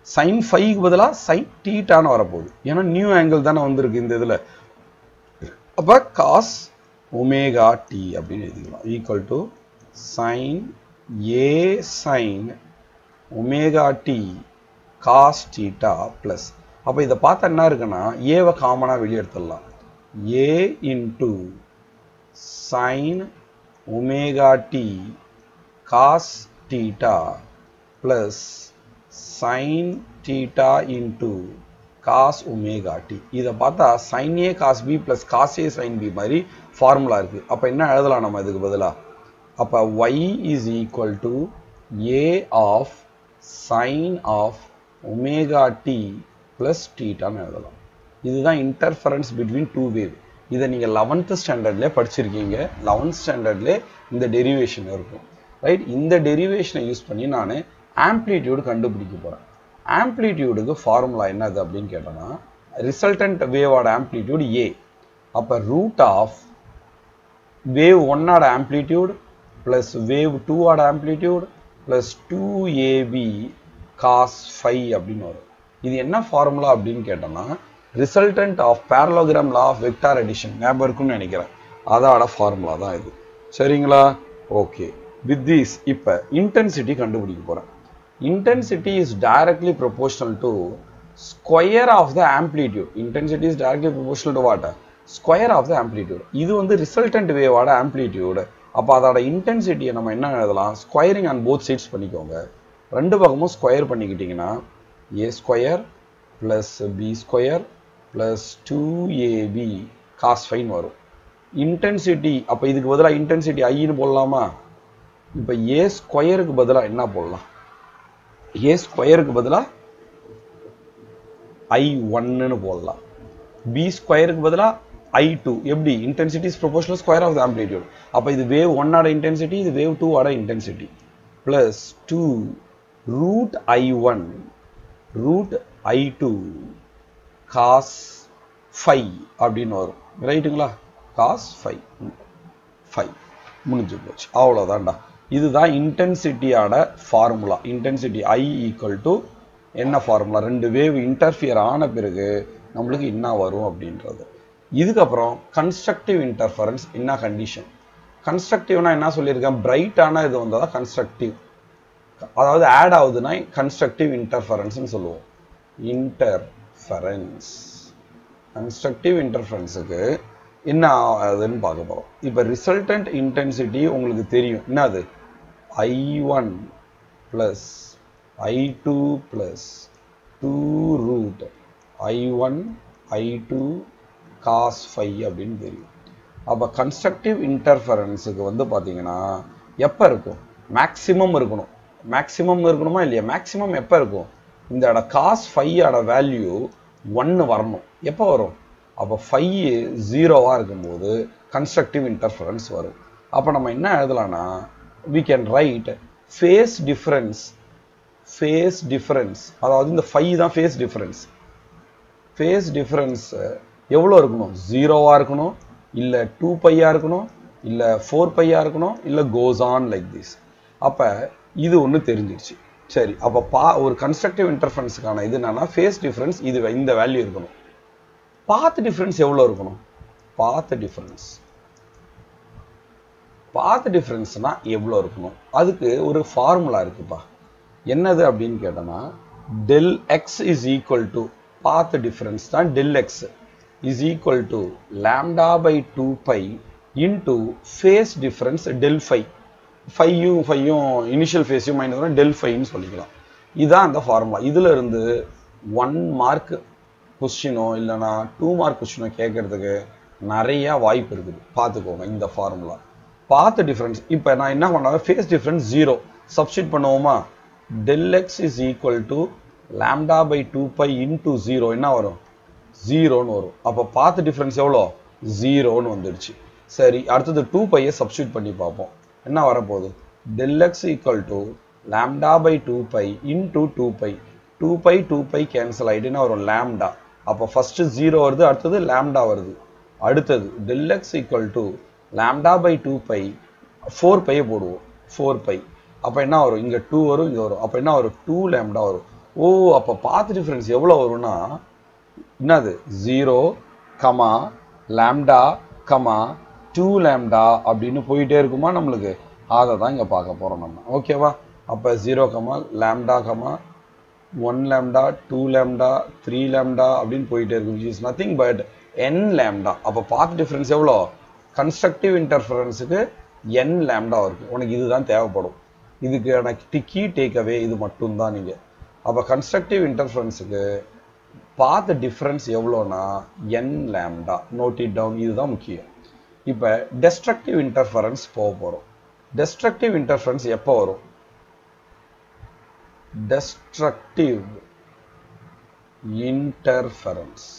சைன் ஃபைவ்க்கு பதிலாக சைன் டீட்டான்னு வரப்போகுது ஏன்னா நியூ ஆங்கிள் தானே வந்திருக்கு இந்த இதில் அப்போ காஸ் ஒமேகா டி அப்படின்னு எழுதிக்கலாம் equal to sign A sine omega t cos theta plus அப்போ இதை பார்த்தா என்ன இருக்குன்னா ஏவை காமனாக வெளியே எடுத்துடலாம் ஏ into sine omega t cos theta plus sine theta into cos omega t இதை பார்த்தா sign A cos B plus cos A sine B மாதிரி ஃபார்முலா இருக்குது அப்போ என்ன எழுதலாம் நம்ம இதுக்கு பதிலாக அப்போ Y is equal to A of sine of omega t plus டீட்டான்னு எழுதலாம் இதுதான் இன்டர்ஃபரன்ஸ் பிட்வீன் டூ வேவ் இதை நீங்கள் லெவன்த்து ஸ்டாண்டர்ட்லேயே படிச்சிருக்கீங்க லெவன்த் ஸ்டாண்டர்ட்லேயே இந்த டெரிவேஷன் இருக்கும் ரைட் இந்த டெரிவேஷனை யூஸ் பண்ணி நான் ஆம்ப்ளிடியூடு கண்டுபிடிக்க போகிறேன் ஆம்ப்ளிடியூடுக்கு ஃபார்முலா என்னது அப்படின்னு கேட்டோன்னா ரிசல்டன்ட் வேவோட ஆம்ப்ளிடியூட் ஏ அப்போ ரூட் ஆஃப் வேவ் ஒன்னோட ஆம்ப்ளிடியூட் ப்ளஸ் வேவ் டூவோட amplitude plus two AB cos five அப்படின்னு வரும் இது என்ன ஃபார்முலா அப்படின்னு கேட்டோம்னா resultant of parallelogram law of vector addition ஞாபகம் இருக்குன்னு நினைக்கிறேன் அதோட ஃபார்முலா தான் இது சரிங்களா ஓகே வித் திஸ் இப்போ இன்டென்சிட்டி கண்டுபிடிக்க போகிறேன் intensity is directly proportional to square of the amplitude intensity is directly proportional to what square of the amplitude இது வந்து resultant waveோட amplitude அப்போ அதோட இன்டென்சிட்டியை நம்ம என்ன எழுதலாம் ஸ்கொயரிங் ஆன் போத் சைட்ஸ் பண்ணிக்கோங்க ரெண்டு பக்கமும் ஸ்கொயர் பண்ணிக்கிட்டிங்கன்னா ஏ square plus B square plus two AB cos fine வரும் இன்டென்சிட்டி அப்போ இதுக்கு பதிலாக இன்டென்சிட்டி ஐன்னு போடலாமா இப்போ ஏ ஸ்கொயருக்கு பதிலாக என்ன போடலாம் ஏ ஸ்கொயருக்கு பதிலாக ஐ ஒன்னு போடலாம் பி ஸ்கொயருக்கு பதிலாக ஐ டூ எப்படி intensity is proportional square of the amplitude அப்போ இது வேவ் ஒன்னோட இன்டென்சிட்டி இது வேவ் டூவோட intensity plus two root I one root I two cos five அப்படின்னு வரும் ரைட்டுங்களா காஸ் ஃபைவ் ஃபைவ் முடிஞ்சு போச்சு அவ்வளோதான்டா இதுதான் இன்டென்சிட்டியோட formula intensity I equal to என்ன ஃபார்முலா ரெண்டு வேவ் இன்டர்ஃபியர் ஆன பிறகு நம்மளுக்கு என்ன வரும் அப்படின்றது இதுக்கப்புறம் கன்ஸ்ட்ரக்டிவ் இன்டர்ஃபரன்ஸ் என்ன கண்டிஷன் கன்ஸ்ட்ரக்டிவ்னா என்ன சொல்லியிருக்கேன் பிரைட்டான இது வந்தால் தான் கன்ஸ்ட்ரக்டிவ் அதாவது ஆட் ஆகுதுன்னா கன்ஸ்ட்ரக்டிவ் இன்டர்ஃபரன்ஸ்னு சொல்லுவோம் இன்டர்ஃபரன்ஸ் கன்ஸ்ட்ரக்டிவ் இன்டர்ஃபரன்ஸுக்கு என்ன ஆகுதுன்னு பார்க்க போகிறோம் இப்போ ரிசல்டன்ட் இன்டென்சிட்டி உங்களுக்கு தெரியும் என்னது I one plus I two plus two root I one I two cos five அப்படின்னு தெரியும் அப்போ கன்ஸ்ட்ரக்டிவ் இன்டர்ஃபரன்ஸுக்கு வந்து பார்த்தீங்கன்னா எப்போ இருக்கும் மேக்ஸிமம் இருக்கணும் மேக்ஸிமம் இருக்கணுமா இல்லையா மேக்ஸிமம் எப்போ இருக்கும் இந்த இட காஸ் ஃபைவோட வேல்யூ ஒன்று வரணும் எப்போ வரும் அப்போ ஃபைவ் ஜீரோவாக இருக்கும்போது கன்ஸ்ட்ரக்டிவ் இன்டர்ஃபரன்ஸ் வரும் அப்போ நம்ம என்ன எழுதலாம்னா we can write phase difference phase difference அதாவது இந்த ஃபைவ் தான் ஃபேஸ் டிஃப்ரென்ஸ் ஃபேஸ் டிஃப்ரென்ஸ் எவ்வளோ இருக்கணும் ஜீரோவாக இருக்கணும் இல்லை டூ பையாக இருக்கணும் இல்லை ஃபோர் பையாக இருக்கணும் இல்லை கோஸ் ஆன் லைக் திஸ் அப்போ இது ஒன்று தெரிஞ்சிருச்சு சரி அப்போ பா ஒரு கன்ஸ்ட்ரக்டிவ் இன்டர்ஃபரன்ஸுக்கான இது என்னன்னா ஃபேஸ் டிஃப்ரென்ஸ் இது இந்த வேல்யூ இருக்கணும் பாத் டிஃப்ரென்ஸ் எவ்வளோ இருக்கணும் பாத் டிஃப்ரென்ஸ் பாத் டிஃப்ரென்ஸ்னா எவ்வளோ இருக்கணும் அதுக்கு ஒரு ஃபார்முலா இருக்குப்பா என்னது அப்படின்னு கேட்டோம்னா del x is equal to path difference தான் del x is equal to lambda by two pi into phase difference del phi ஃபையும் ஃபையும் இனிஷியல் ஃபேஸையும் மைனஸ் பண்ணால் டெல் ஃபைன்னு சொல்லிக்கலாம் இதுதான் அந்த ஃபார்முலா இதில் இருந்து ஒன் மார்க் கொஸ்டினோ இல்லைனா டூ மார்க் கொஸ்டினோ கேட்கறதுக்கு நிறைய வாய்ப்பு இருக்குது பார்த்துக்கோங்க இந்த ஃபார்முலா பார்த்து டிஃப்ரென்ஸ் இப்போ நான் என்ன பண்ணாலும் ஃபேஸ் டிஃப்ரென்ஸ் ஜீரோ சப்ஸ்டிட் பண்ணுவோமா del x is equal to lambda by two pi into zero என்ன வரும் ஜீரோன்னு வரும் அப்போ பார்த்து டிஃப்ரென்ஸ் எவ்வளோ ஜீரோன்னு வந்துடுச்சு சரி அடுத்தது டூ பையை சப்ஸ்டியூட் பண்ணி பார்ப்போம் என்ன வரப்போகுது del x equal to lambda by two pi into two pi two pi two pi cancel ஆகிட்டுன்னா வரும் லேம்டா அப்போ ஃபர்ஸ்ட் ஜீரோ வருது அடுத்தது லேம்டா வருது அடுத்தது del x equal to lambda by two pi four பையை போடுவோம் ஃபோர் பை அப்போ என்ன வரும் இங்கே டூ வரும் இங்கே வரும் அப்போ என்ன வரும் டூ லேம்டா வரும் ஓ அப்போ பாத் டிஃபரன்ஸ் எவ்வளோ வரும்னா என்னது zero comma lambda comma two lambda அப்படின்னு போயிட்டே இருக்குமா நம்மளுக்கு அதை தான் இங்கே பார்க்க போகிறோம் நம்ம ஓகேவா அப்போ zero comma lambda comma one lambda two lambda three lambda அப்படின்னு போயிட்டே இருக்கும் which is nothing but n lambda அப்போ பாத் டிஃபரன்ஸ் எவ்வளோ கன்ஸ்ட்ரக்டிவ் இன்டர்ஃபரன்ஸுக்கு என் லேம்டா இருக்கு உனக்கு இதுதான் தேவைப்படும் இதுக்கு எனக்கு கீ டேக் அவே இது மட்டும்தான் நீங்கள் அப்போ கன்ஸ்ட்ரக்டிவ் இன்டர்ஃபரன்ஸுக்கு பாத் டிஃப்ரென்ஸ் எவ்வளோனா n lambda note it down இதுதான் முக்கியம் இப்போ டெஸ்ட்ரக்டிவ் இன்டர்ஃபரன்ஸ் போக போகிறோம் டெஸ்ட்ரக்டிவ் இன்டர்ஃபரன்ஸ் எப்போ வரும் டெஸ்ட்ரக்டிவ் இன்டர்ஃபரன்ஸ்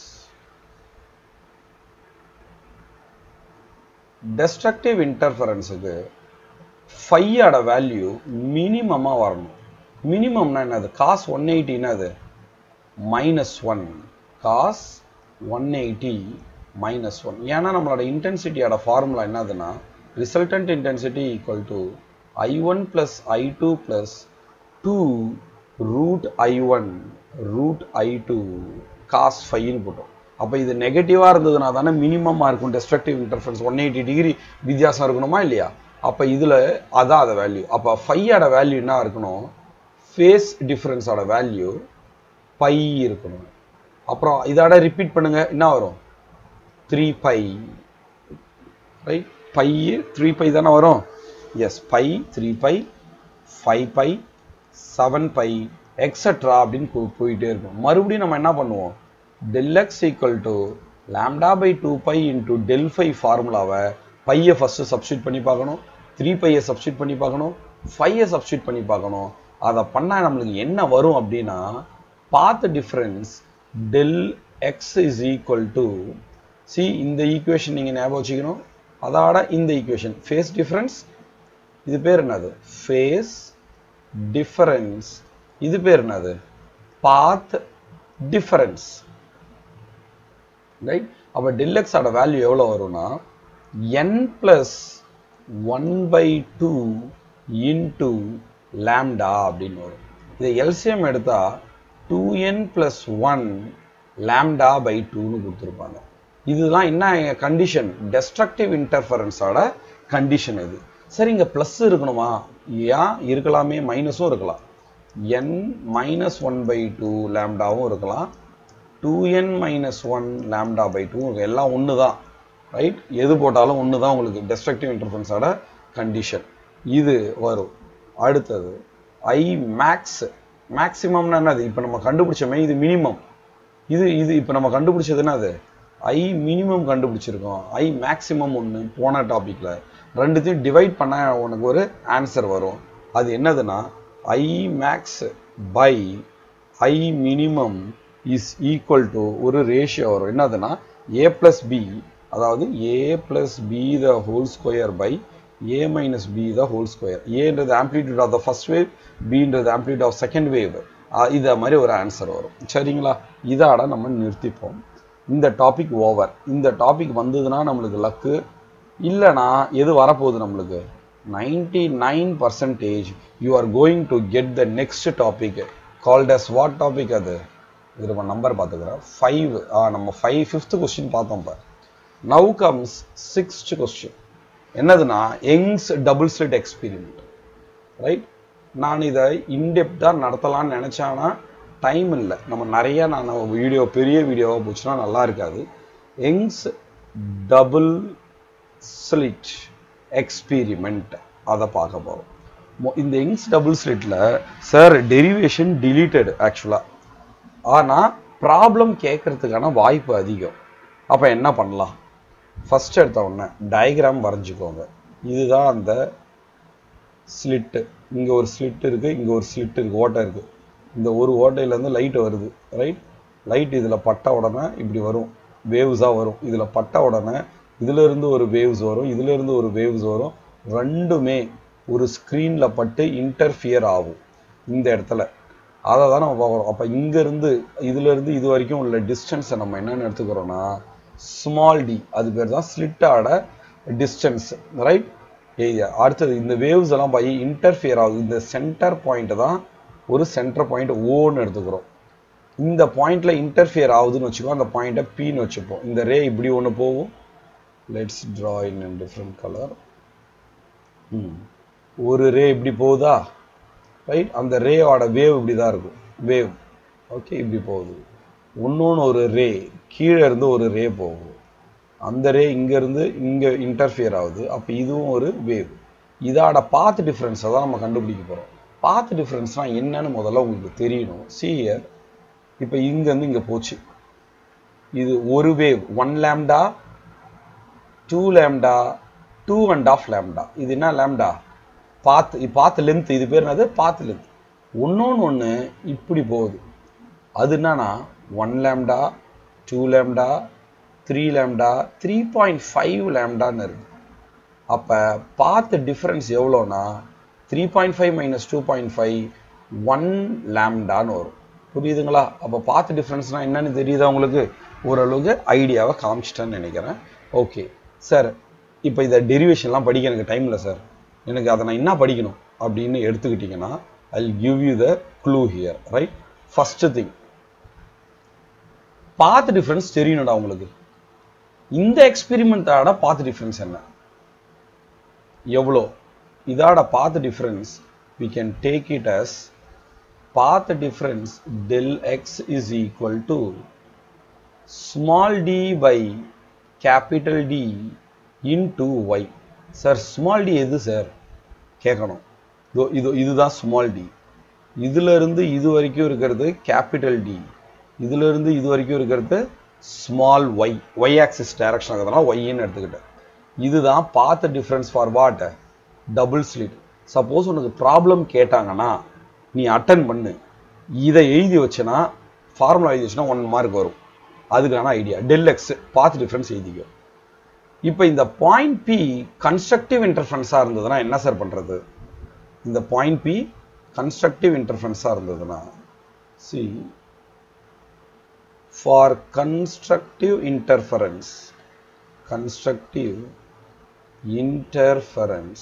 டெஸ்ட்ரக்டிவ் இன்டர்ஃபரன்ஸுக்கு ஃபையோட வேல்யூ மினிமமாக வரணும் மினிமம்னா என்னது காஸ் ஒன் எயிட்டின்னா அது minus one cos one eighty minus one ஏன்னா நம்மளோட இன்டென்சிட்டியோட ஃபார்முலா என்னதுன்னா resultant intensity equal to I one plus I two plus two root I one root I two cos ஃபைன்னு போட்டோம் அப்போ இது நெகட்டிவாக இருந்ததுனா தானே மினிமமாக இருக்கும் destructive interference one eighty degree வித்தியாசம் இருக்கணுமா இல்லையா அப்போ இதில் அதான் அதை வேல்யூ அப்போ ஃபையோட வேல்யூ என்ன இருக்கணும் ஃபேஸ் டிஃப்ரென்ஸோட வேல்யூ பை இருக்கணும் அப்புறம் இதோட ரிப்பீட் பண்ணுங்க என்ன வரும் three pi right pi three pi தானே வரும் yes pi three pi five pi seven pi extra அப்படின்னு போ- போயிட்டே இருக்கும் மறுபடியும் நம்ம என்ன பண்ணுவோம் del x equal to lambda by two pi into del phi ஃபார்முலாவை பையை ஃபஸ்ட்டு சப்ஸ்டியூட் பண்ணி பார்க்கணும் த்ரீ பையை சப்ஸ்டியூட் பண்ணி பார்க்கணும் ஃபையை சப்ஸ்டியூட் பண்ணி பார்க்கணும் அதை பண்ணால் நம்மளுக்கு என்ன வரும் அப்படின்னா path difference del x is equal to C இந்த ஈக்குவேஷன் நீங்கள் ஞாபகம் வச்சுக்கணும் அதோட இந்த ஈக்குவேஷன் ஃபேஸ் டிஃப்ரென்ஸ் இது பேர் என்னது ஃபேஸ் டிஃபரன்ஸ் இது பேர் என்னது பாத் டிஃபரன்ஸ் ரைட் அப்போ டெல்லெக்ஸோட வேல்யூ எவ்வளோ வரும்னா n plus one by two into lambda அப்படின்னு வரும் இது எல்சிஎம் எடுத்தா two n plus one lambda by டூன்னு கொடுத்துருப்பாங்க இதுதான் என்ன கண்டிஷன் டெஸ்ட்ரக்டிவ் இன்டர்ஃபரன்ஸோட கண்டிஷன் இது சரி இங்கே ப்ளஸ் இருக்கணுமா ஏன் இருக்கலாமே மைனஸும் இருக்கலாம் n minus one by two லேம்டாவும் இருக்கலாம் two n minus one lambda by two எல்லாம் ஒன்று தான் ரைட் எது போட்டாலும் ஒன்று தான் உங்களுக்கு டெஸ்ட்ரக்டிவ் இன்டர்ஃபரன்ஸோட கண்டிஷன் இது வரும் அடுத்தது ஐ மேக்ஸ் மேக்ஸிமம்னா என்னது இப்போ நம்ம கண்டுபிடிச்சோமே இது மினிமம் இது இது இப்போ நம்ம கண்டுபிடிச்சது என்னது ஐ மினிமம் கண்டுபிடிச்சிருக்கோம் ஐ மேக்ஸிமம் ஒன்று போன டாப்பிக்கில் ரெண்டுத்தையும் டிவைட் பண்ண உனக்கு ஒரு ஆன்சர் வரும் அது என்னதுன்னா I max by I minimum is equal to ஒரு ரேஷியோ வரும் என்னதுன்னா ஏ பிளஸ் பி அதாவது A plus B the whole square by A minus B the whole square ஏன்றது amplitude of the first wave பின்றது ஆம்ப்ளிடியூட் ஆஃப் செகண்ட் வேவ் இதை மாதிரி ஒரு ஆன்சர் வரும் சரிங்களா இதாட நம்ம நிறுத்திப்போம் இந்த டாபிக் ஓவர் இந்த டாபிக் வந்ததுன்னா நம்மளுக்கு லக்கு இல்லைனா எது வரப்போகுது நம்மளுக்கு ninety nine percentage you are going to get the next topic called as what topic அது இது நம்ம நம்பர் பார்த்துக்கிறேன் ஃபைவ் நம்ம ஃபைவ் ஃபிஃப்த் கொஸ்டின் பார்த்தோம் இப்போ நவ் கம்ஸ் சிக்ஸ்த் கொஸ்டின் என்னதுன்னா Young's double slit experiment right நான் இதை இன்டெப்த்தாக நடத்தலாம்னு நினச்சானா டைம் இல்லை நம்ம நிறைய நான் வீடியோ பெரிய வீடியோவாக போச்சுன்னா நல்லா இருக்காது யங்ஸ் டபுள் ஸ்லிட் எக்ஸ்பீரிமெண்ட் அதை பார்க்க போகிறோம் இந்த யங்ஸ் டபுள் ஸ்லிட்டில் சார் டெரிவேஷன் டிலீட்டட் ஆக்சுவலாக ஆனால் ப்ராப்ளம் கேட்கறதுக்கான வாய்ப்பு அதிகம் அப்போ என்ன பண்ணலாம் ஃபர்ஸ்ட் எடுத்த உடனே டயக்ராம் வரைஞ்சிக்கோங்க இதுதான் அந்த ஸ்லிட்டு இங்கே ஒரு ஸ்லிட் இருக்குது இங்கே ஒரு ஸ்லிட் இருக்குது ஓட்டை இருக்குது இந்த ஒரு ஓட்டையிலேருந்து லைட் வருது ரைட் லைட் இதில் பட்ட உடனே இப்படி வரும் வேவ்ஸாக வரும் இதில் பட்ட உடனே இதிலிருந்து ஒரு வேவ்ஸ் வரும் இதிலிருந்து ஒரு வேவ்ஸ் வரும் ரெண்டுமே ஒரு ஸ்க்ரீனில் பட்டு இன்டர்ஃபியர் ஆகும் இந்த இடத்துல அதை தான் நம்ம பார்க்குறோம் அப்போ இங்கேருந்து இதுலேருந்து இது வரைக்கும் உள்ள டிஸ்டன்ஸை நம்ம என்னென்னு எடுத்துக்கிறோன்னா ஸ்மால் டி அது பேர் தான் ஸ்லிட்டோட டிஸ்டன்ஸ் ரைட் அடுத்தது இந்த வேவ்ஸ் எல்லாம் போய் இன்டர்ஃபியர் ஆகுது இந்த சென்டர் பாயிண்ட் தான் ஒரு சென்டர் பாயிண்ட் ஓன்னு எடுத்துக்கிறோம் இந்த பாயிண்ட்ல இன்டர்ஃபியர் ஆகுதுன்னு வச்சுக்கோ அந்த பாயிண்ட்டை பின்னு வச்சுப்போம் இந்த ரே இப்படி ஒன்று போகும் let's draw in different colour ஒரு ரே இப்படி போகுதா ரைட் அந்த ரேயோட வேவ் இப்படி தான் இருக்கும் வேவ் ஓகே இப்படி போகுது இன்னொன்று ஒரு ரே கீழே இருந்து ஒரு ரே போகும் அந்த ரே இங்கேருந்து இங்கே இன்டர்ஃபியர் ஆகுது அப்போ இதுவும் ஒரு வேவ் இதோட பாத் டிஃப்ரென்ஸை தான் நம்ம கண்டுபிடிக்க போகிறோம் பாத் டிஃப்ரென்ஸ்னால் என்னன்னு முதல்ல உங்களுக்கு தெரியணும் சியர் இப்போ இங்கேருந்து இங்கே போச்சு இது ஒரு wave one lambda two lambda two and half lambda இது என்ன லேம்டா பாத் பாத் லென்த் இது பேர் என்னது பாத் லென்த் ஒன்னொன்று ஒன்று இப்படி போகுது அது என்னன்னா one lambda two lambda three lambda three point five லேம்டான்னு இருக்கு அப்போ பாத் டிஃப்ரென்ஸ் எவ்வளோனா three point five minus two point five one லேம்டான்னு வரும் புரியுதுங்களா அப்போ பாத் டிஃப்ரென்ஸ்னால் என்னன்னு தெரியுதா உங்களுக்கு ஓரளவுக்கு ஐடியாவை காமிச்சிட்டேன்னு நினைக்கிறேன் ஓகே சார் இப்போ இதை டெரிவேஷன்லாம் படிக்க எனக்கு டைம் இல்லை சார் எனக்கு அதை நான் என்ன படிக்கணும் அப்படின்னு எடுத்துக்கிட்டிங்கன்னா I give you the clue here right first thing path difference தெரியணும்டா உங்களுக்கு இந்த எக்ஸ்பெரிமெண்ட்டோட பாத் டிஃப்ரென்ஸ் என்ன எவ்வளோ இதோட path difference we can take it as path difference del x is equal to small d by capital D into y sir small D எது சார் கேட்கணும் இதோ இது இதுதான் ஸ்மால் டி இதுல இருந்து இது வரைக்கும் இருக்கிறது கேபிட்டல் டி இதுல இருந்து இது வரைக்கும் இருக்கிறது small Y Y axis direction இருக்கிறதுனால ஒய்ன்னு எடுத்துக்கிட்டேன் இதுதான் path difference for what double slit suppose உனக்கு ப்ராப்ளம் கேட்டாங்கன்னா நீ அட்டன் பண்ணு இதை எழுதி வச்சனா ஃபார்முலா எழுதி வச்சுனா ஒன் மார்க் வரும் அதுக்கான idea del x path difference எழுதிக்கோ இப்போ இந்த பாயிண்ட் பி கன்ஸ்ட்ரக்டிவ் இன்டர்ஃபரன்ஸாக இருந்ததுன்னா என்ன சார் பண்ணுறது இந்த பாயிண்ட் பி கன்ஸ்ட்ரக்டிவ் இன்டர்ஃபரன்ஸாக இருந்ததுன்னா see for constructive interference constructive interference